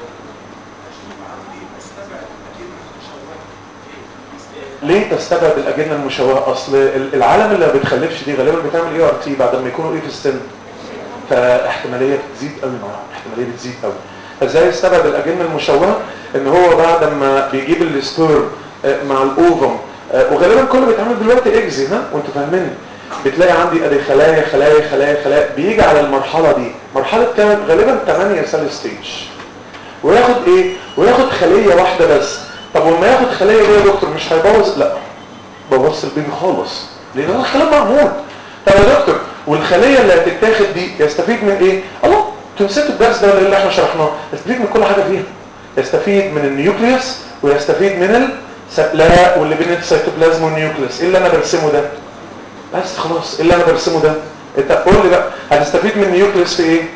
ليه تستبعد الاجنه المشوهه اصل ال- العالم اللي ما بتخلفش دي غالبا بتعمل اي ار تي بعد ما يكونوا ايه في السن فاحتماليه بتزيد قوي معاهم احتماليه بتزيد قوي فازاي يستبعد الاجنه المشوهه ان هو بعد ما بيجيب السبيرم آه، مع الاوفم آه، وغالبا كله بيتعمل دلوقتي اكزي ها وانتوا فاهمين بتلاقي عندي ادي خلايا خلايا خلايا خلايا بيجي على المرحله دي مرحله كام غالبا 8 سيل ستيج وياخد ايه وياخد خليه واحده بس طب ولما ياخد خليه دي يا دكتور مش هيبوظ لا بوظ البيبي خالص لان هو الكلام معمول طب يا دكتور والخليه اللي هتتاخد دي يستفيد من ايه الله تمسكوا الدرس ده اللي احنا شرحناه يستفيد من كل حاجه فيها يستفيد من النيوكليوس ويستفيد من السبلاء واللي بين السيتوبلازم والنيوكليوس ايه اللي انا برسمه ده بس خلاص ايه اللي انا برسمه ده انت قول لي بقى هتستفيد من النيوكليوس في ايه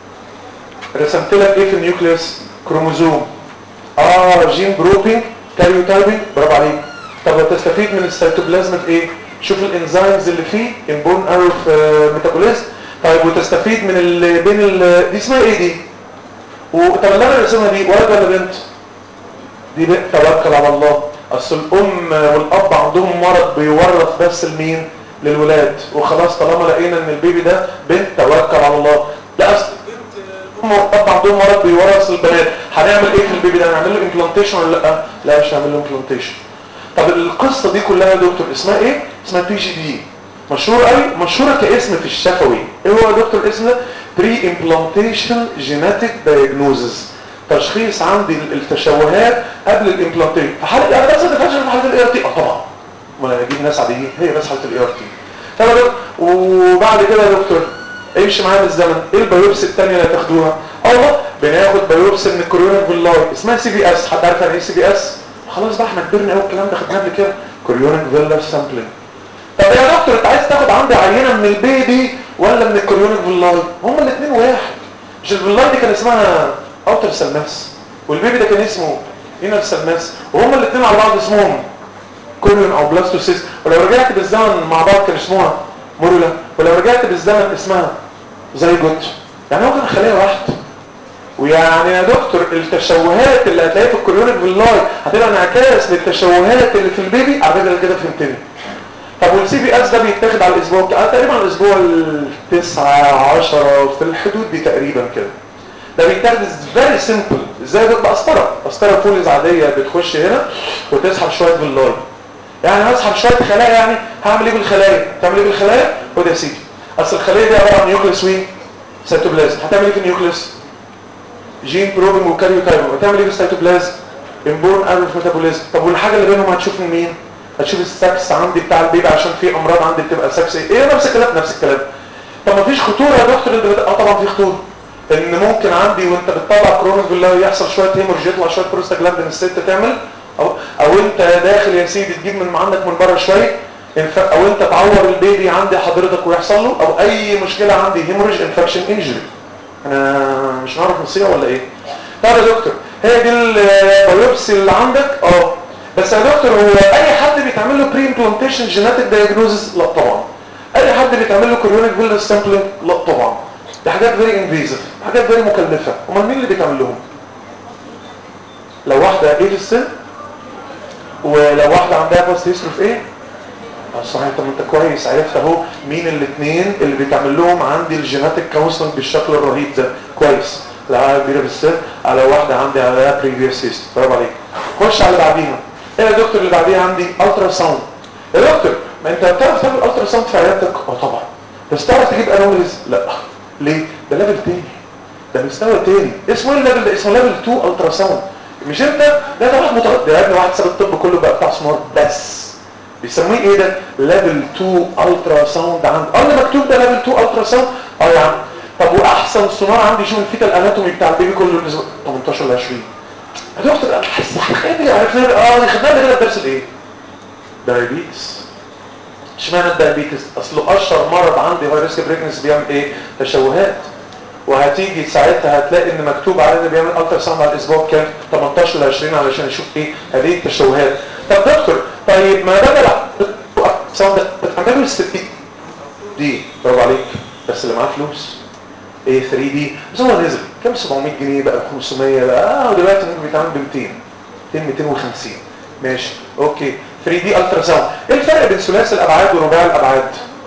رسمت لك ايه في النيوكليوس كروموزوم اه جين بروتين كاريوتايبنج برافو عليك طب هتستفيد من السيتوبلازم في ايه شوف الانزيمز اللي فيه انبون ارو في ميتابوليزم طيب وتستفيد من اللي بين ال... دي اسمها ايه دي وطب اللي انا رسمها دي ولد ولا بنت دي بنت توكل على الله اصل الام والاب عندهم مرض بيورث بس لمين للولاد وخلاص طالما لقينا ان البيبي ده بنت توكل على الله لا اصل الام والاب عندهم مرض بيورث البنات هنعمل ايه في البيبي ده هنعمل له امبلانتيشن ولا لا لا مش هنعمل له امبلانتيشن طب القصه دي كلها يا دكتور اسمها ايه اسمها بي جي دي مشهور قوي مشهوره كاسم في الشفوي ايه هو يا دكتور اسم ده بري امبلانتيشن جينيتك دايجنوزز تشخيص عندي التشوهات قبل الامبلانتيشن في حاله يعني بس ما تفهمش في حاله الاي ار تي اه طبعا ما انا اجيب ناس عاديين هي بس حاله الاي ار تي طب يا دكتور وبعد كده يا دكتور امشي معايا بالزمن ايه البيوبسي الثانيه اللي هتاخدوها اه بناخد بيوبسي من الكوريونيك فيلاي اسمها سي بي اس حد عارف يعني ايه سي بي اس خلاص بقى احنا كبرنا قوي الكلام ده خدناه قبل كده كوريونيك فيلا سامبلينج طب يا دكتور انت عايز تاخد عندي عينه من البيبي ولا من الكوريونيك فيلاي هما الاثنين واحد مش الفيلاي دي كان اسمها اوتر سيل ماس والبيبي ده كان اسمه انر سيل ماس وهما الاثنين على بعض اسمهم كوريون او بلاستوسيست ولو رجعت بالزمن مع بعض كان اسمها موريلا ولو رجعت بالزمن اسمها زيجوت يعني هو كان خليه واحده ويعني يا دكتور التشوهات اللي هتلاقيها في الكوريونيك فيلاي هتبقى انعكاس للتشوهات اللي في البيبي على فكره كده فهمتني طب والسي بي اس ده بيتاخد على الاسبوع بتاع تقريبا على الاسبوع التسعة عشرة في الحدود دي تقريبا كده ده بيتاخد فيري سيمبل ازاي ده بقسطره قسطره فوليز عاديه بتخش هنا وتسحب شويه فيلاي يعني هسحب شويه خلايا يعني هعمل ايه بالخلايا تعمل ايه بالخلايا خد يا سيدي اصل الخليه دي عباره عن نيوكليس وين سيتوبلازم هتعمل ايه في النيوكليس جين بروبنج وكاريو كاريو هتعمل ايه في السيتوبلازم امبون ارف ميتابوليزم طب والحاجه اللي بينهم هتشوف من مين هتشوف السكس عندي بتاع البيبي عشان في امراض عندي بتبقى سكس ايه ايه نفس الكلام نفس الكلام طب ما فيش خطوره يا دكتور انت بت... اه طبعا في خطوره ان ممكن عندي وانت بتطلع كرونيك بالله يحصل شويه هيمورج يطلع شويه بروستاجلاندين الست تعمل او او انت داخل يا سيدي تجيب من عندك من بره شويه او انت تعور البيبي عندي حضرتك ويحصل له او اي مشكله عندي هيمورج انفكشن انجري انا مش نعرف نصيحه ولا ايه طب يا دكتور هي دي البيوبسي اللي عندك اه بس يا دكتور هو اي حد بيتعمل له بري امبلانتيشن جيناتيك دايجنوزس لا طبعا اي حد بيتعمل له كوريونيك فيلر سامبلينج لا طبعا دي حاجات فيري انفيزيف حاجات فيري مكلفه امال مين اللي بيتعمل لهم لو واحده ايه في السن ولو واحده عندها باست هيستوري في ايه اه صحيح طب انت كويس عرفت اهو مين الاثنين اللي بيتعمل لهم عندي الجيناتيك كونسلنج بالشكل الرهيب ده كويس لا كبيره في السن على واحده عندي على بريفيوس هيستوري برافو عليك خش على اللي بعديها ايه يا دكتور اللي بعديها عندي الترا ساوند يا دكتور ما انت بتعرف تعمل الترا ساوند في عيادتك اه طبعا بس تعرف تجيب انوميليز لا ليه ده ليفل تاني ده مستوى تاني اسمه ايه الليفل ده اسمه ليفل 2 الترا ساوند مش انت ده ده واحد متغ... ده يا ابني واحد ساب الطب كله بقى بتاع سمارت بس بيسموه ايه ده ليفل 2 الترا ساوند عند اه مكتوب ده ليفل 2 الترا ساوند اه يا عم طب واحسن سونار عندي شوف الفيتال اناتومي بتاع البيبي كله 18 ل 20 يا دكتور انا حاسس حاجه عرفنا اه خدناها كده الدرس الايه دايابيتس اشمعنى الدايابيتس اصله اشهر مرض عندي هاي ريسك بريجنس بيعمل ايه تشوهات وهتيجي ساعتها هتلاقي ان مكتوب عليه انه بيعمل الترا ساوند على الاسبوع كام 18 ل 20 علشان يشوف ايه هذه التشوهات طب دكتور طيب ما بدل ساوند هتعمل 60 دي برافو عليك بس اللي معاه فلوس ايه 3 دي بس هو نزل كام 700 جنيه بقى 500 بقى اه ودلوقتي ممكن بيتعمل ب 200 200 250 ماشي اوكي 3 دي الترا ساوند ايه الفرق بين ثلاثي الابعاد ورباعي الابعاد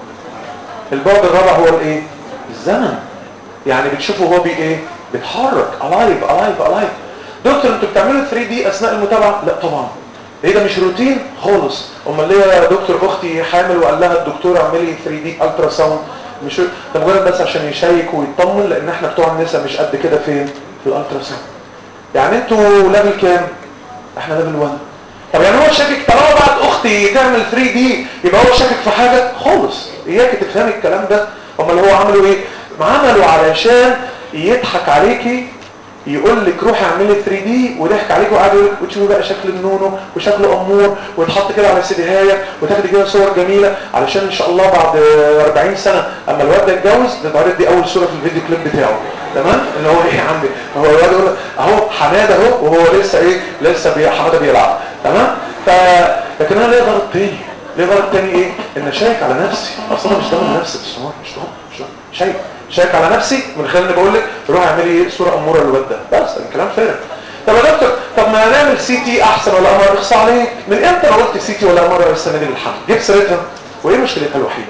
البعد الرابع هو الايه الزمن يعني بتشوفه هو بي ايه بيتحرك الايف الايف الايف دكتور انتوا بتعملوا 3 دي اثناء المتابعه لا طبعا ايه ده مش روتين خالص امال ليه يا دكتور اختي حامل وقال لها الدكتور اعملي 3 دي الترا ساوند مش ده مجرد بس عشان يشيك ويطمن لان احنا بتوع النساء مش قد كده فين في الالترا ساوند يعني انتوا ليفل كام احنا ليفل 1 طب يعني هو شاكك طالما بعد اختي تعمل 3 دي يبقى هو شاكك في حاجه خالص اياك تفهمي الكلام ده امال هو عملوا ايه ما عملوا علشان يضحك عليكي يقول لك روحي اعملي 3 دي وضحك عليك وقعد يقول لك وتشوفي بقى شكل النونو وشكل امور ويتحط كده على سيديهايه وتاخدي كده صور جميله علشان ان شاء الله بعد 40 سنه اما الواد ده يتجوز تتعرض دي اول صوره في الفيديو كليب بتاعه تمام اللي هو ايه عندي هو الواد يقول اهو حماده اهو وهو لسه ايه لسه بي حماده بيلعب تمام ف لكن انا ليه غلط تاني ليه غلط تاني ايه ان اشيك على نفسي اصلا مش ضامن نفسي بس هو مش ضامن مش ضامن شايف شايك على نفسي من خلال اني بقول لك روح اعملي ايه صوره اموره للواد ده بس الكلام فارغ طب يا دكتور طب ما نعمل سي تي احسن ولا امر اخصى عليك من امتى انا قلت سي تي ولا امر السنه دي للحمل جبت سيرتها وايه مشكلتها الوحيده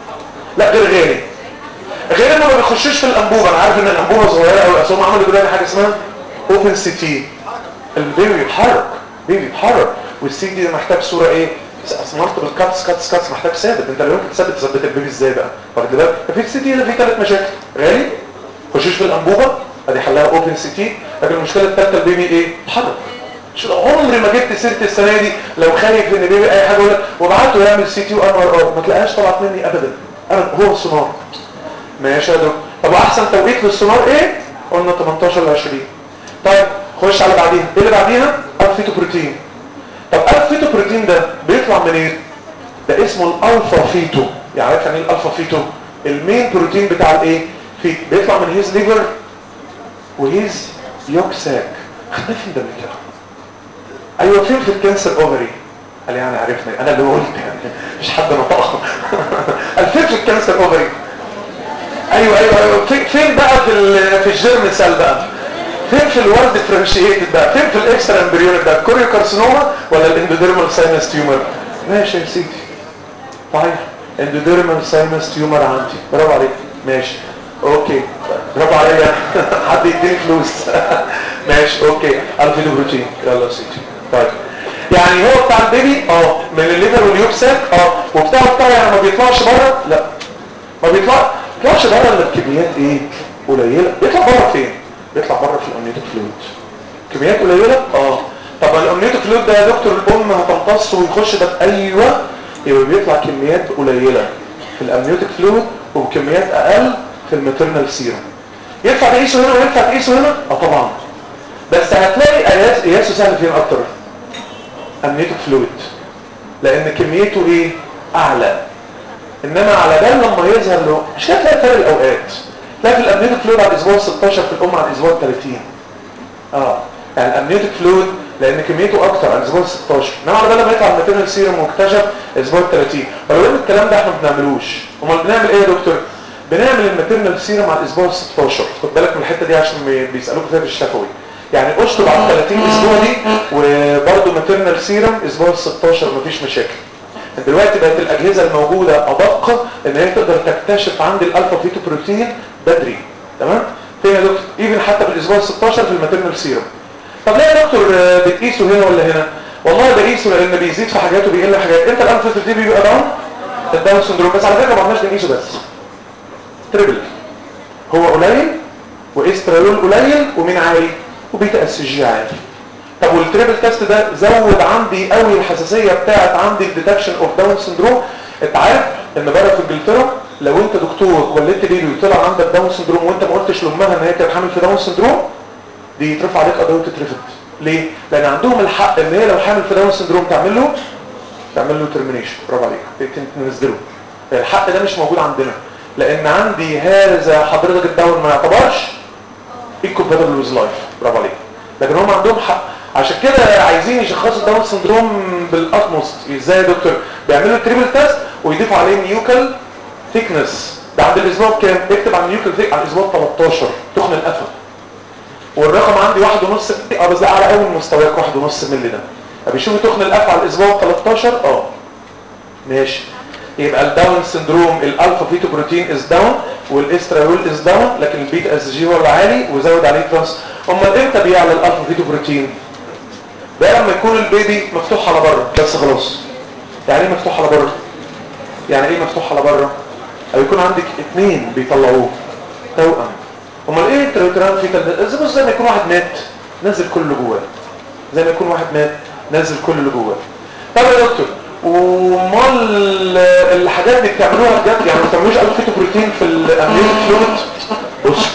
لا غير غيري غير انه ما بيخشوش في الانبوبه انا عارف ان الانبوبه صغيره قوي اصل هم عملوا دلوقتي حاجه اسمها اوبن سي تي البيبي بيتحرك بيبي بيتحرك والسي دي محتاج صوره ايه مالتيبل كاتس كاتس كاتس محتاج ثابت انت لو يمكن تثبت تثبت البيبي ازاي بقى واخد بالك في السي تي ده في ثلاث مشاكل غالي خشوش في الانبوبه ادي حلها اوبن سي تي لكن المشكله الثالثه البيبي ايه اتحرك مش عمري ما جبت سيره السنه دي لو خايف ان بيبي اي حاجه ولا وبعته يعمل سي تي وان ار او ما تلاقيهاش طلعت مني ابدا ابدا هو السونار ماشي يا دكتور طب واحسن توقيت للسونار ايه قلنا 18 ل 20 طيب خش على بعديها ايه اللي بعديها الفيتو بروتين طب الفيتو بروتين ده بيطلع من ايه ده اسمه الالفا فيتو يعني عارف يعني ايه الالفا فيتو المين بروتين بتاع الايه فيت بيطلع من هيز ليفر وهيز يوك ساك خدناه فين ده قبل كده ايوه فين في الكانسر اوفري قال يعني عرفنا انا اللي قلت يعني مش حد نطقها قال فين في الكانسر اوفري ايوه ايوه ايوه في- فين بقى في ال- في الجيرم سيل بقى فين في الورد ديفرنشيتد بقى فين في الاكسترا امبريونيك بقى كوريو كارسينوما ولا الاندوديرمال ساينس تيومر ماشي يا سيدي صحيح اندوديرمال ساينس تيومر عندي برافو عليك ماشي اوكي برافو عليا حد يديني فلوس ماشي اوكي الف دي بروتين يلا يا سيدي طيب يعني هو بتاع البيبي اه من الليفر واليوبسات اه وبتاعه بتاعه يعني ما بيطلعش بره لا ما بيطلع بيطلعش بره الا بكميات ايه قليله بيطلع بره فين بيطلع بره في الامنيوتيك فلويد كميات قليله اه طب الامنيوتيك فلويد ده يا دكتور الام هتمتص ويخش ده ايوه يبقى بيطلع كميات قليله في الامنيوتيك فلويد وبكميات اقل في الماتيرنال سيرم ينفع تقيسه هنا وينفع تقيسه هنا اه طبعا بس هتلاقي قياس قياسه سهل فين اكتر امنيوتيك فلويد لان كميته ايه اعلى انما على بال لما يظهر له مش كده تلاقي فرق الاوقات تلاقي في الامنيوتيك فلويد على الاسبوع 16 في الام على الاسبوع 30 اه يعني الامنيوتيك فلويد لان كميته اكتر على الاسبوع 16 انما على بال لما يطلع الماتيرنال سيرم واكتشف الاسبوع 30 ولو ان الكلام ده احنا ما بنعملوش امال بنعمل ايه يا دكتور بنعمل الماتيرنال سيرم على الاسبوع 16 خد بالك من الحته دي عشان بي- بيسالوك فيها في الشفوي يعني اشطب على ال 30 اسبوع دي وبرده ماتيرنال سيرم اسبوع 16 مفيش مشاكل دلوقتي بقت الاجهزه الموجوده ادق ان هي تقدر تكتشف عند الالفا فيتو بروتين بدري تمام فين يا دكتور ايفن حتى في الاسبوع 16 في الماتيرنال سيرم طب ليه يا دكتور آه، بتقيسه هنا ولا هنا والله بقيسه لان بيزيد في حاجات وبيقل في حاجات انت الالفا فيتو دي بيبقى داون الداون سندروم بس على فكره ما عندناش بنقيسه بس تريبل هو قليل واسترالول قليل ومين عالي وبيتا اس جي عالي طب والتريبل تيست ده زود عندي قوي الحساسيه بتاعت عندي الديتكشن اوف داون سندروم انت عارف ان بره في انجلترا لو انت دكتور ولدت بيبي وطلع عندك داون سندروم وانت ما قلتش لامها ان هي كانت حامل في داون سندروم دي يترفع عليك قضيه وتترفض ليه؟ لان عندهم الحق ان هي لو حامل في داون سندروم تعمل له تعمل له ترمينيشن برافو عليك تنزله الحق ده مش موجود عندنا لان عندي هذا حضرتك الداون ما يعتبرش incompatible with life برافو عليك لكن هم عندهم حق عشان كده عايزين يشخصوا الداون سندروم بالاتموست ازاي يا دكتور بيعملوا تريبل تيست ويضيفوا عليه نيوكل ثيكنس ده عند الاسبوع كام اكتب على النيوكل ثيك على الاسبوع 13 تخن القفا والرقم عندي واحد ونص اه بس ده على اول مستواك واحد ونص مللي ده بيشوفوا تخن القفا على الاسبوع 13 اه ماشي يبقى الداون سندروم الالفا فيتو بروتين از داون والاسترالول از داون لكن البيتا اس جي هو العالي وزود عليه ترانس امال امتى بيعلى الالفا فيتو بروتين ده لما يكون البيبي مفتوح على بره بس خلاص يعني ايه مفتوح على بره يعني ايه مفتوح على بره او يكون عندك اثنين بيطلعوه توأم امال ايه التريتران فيتال زي زي ما يكون واحد مات نزل كل اللي جواه زي ما يكون واحد مات نزل كل اللي جواه طب يا دكتور ومال الحاجات اللي بتعملوها بجد يعني ما بتعملوش الف فيتو بروتين في الامنيوتيك فلويد بص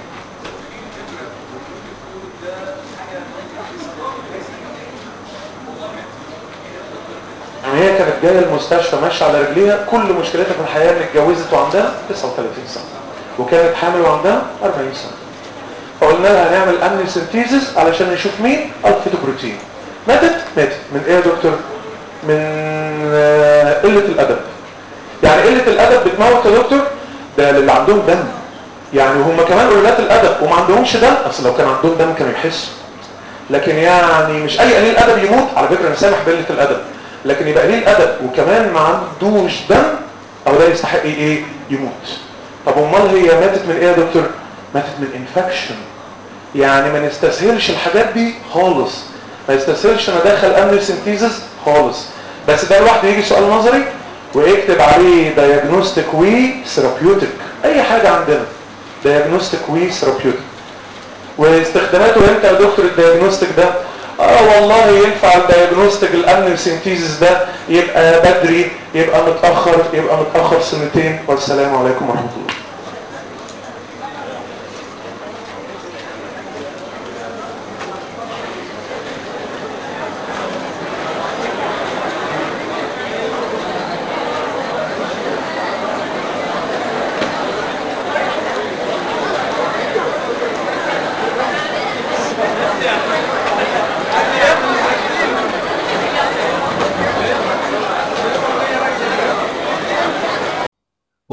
يعني هي كانت جايه المستشفى ماشيه على رجليها كل مشكلتها في الحياه ان اتجوزت وعندها 39 سنه وكانت حامل وعندها 40 سنه فقلنا لها هنعمل امني سنتيزس علشان نشوف مين الفيتو بروتين ماتت ماتت من ايه يا دكتور من آه، قله الادب يعني قله الادب بتموت يا دكتور ده اللي عندهم دم يعني هم كمان قلات الادب وما عندهمش دم اصل لو كان عندهم دم كانوا يحسوا لكن يعني مش اي قليل ادب يموت على فكره انا سامح بقله الادب لكن يبقى قليل ادب وكمان ما عندوش دم او ده يستحق ايه يموت طب امال هي ماتت من ايه يا دكتور ماتت من انفكشن يعني ما نستسهلش الحاجات دي خالص ما يستسهلش انا ادخل امن سينثيزس خالص بس ده لوحده يجي سؤال نظري ويكتب عليه دايجنوستيك وي ثيرابيوتيك اي حاجه عندنا دايجنوستيك وي ثيرابيوتيك واستخداماته امتى يا دكتور الدايجنوستيك ده اه والله ينفع الدايجنوستيك الامن سينثيزس ده يبقى بدري يبقى متاخر يبقى متاخر سنتين والسلام عليكم ورحمه الله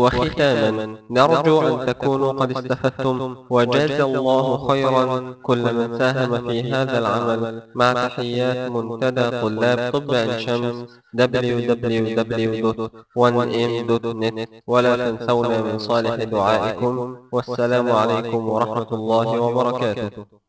وختاما نرجو أن تكونوا قد استفدتم وجاز الله خيرا كل من ساهم في هذا العمل مع تحيات منتدى طلاب طب عين شمس www.1m.net ولا تنسونا من صالح دعائكم والسلام عليكم ورحمة الله وبركاته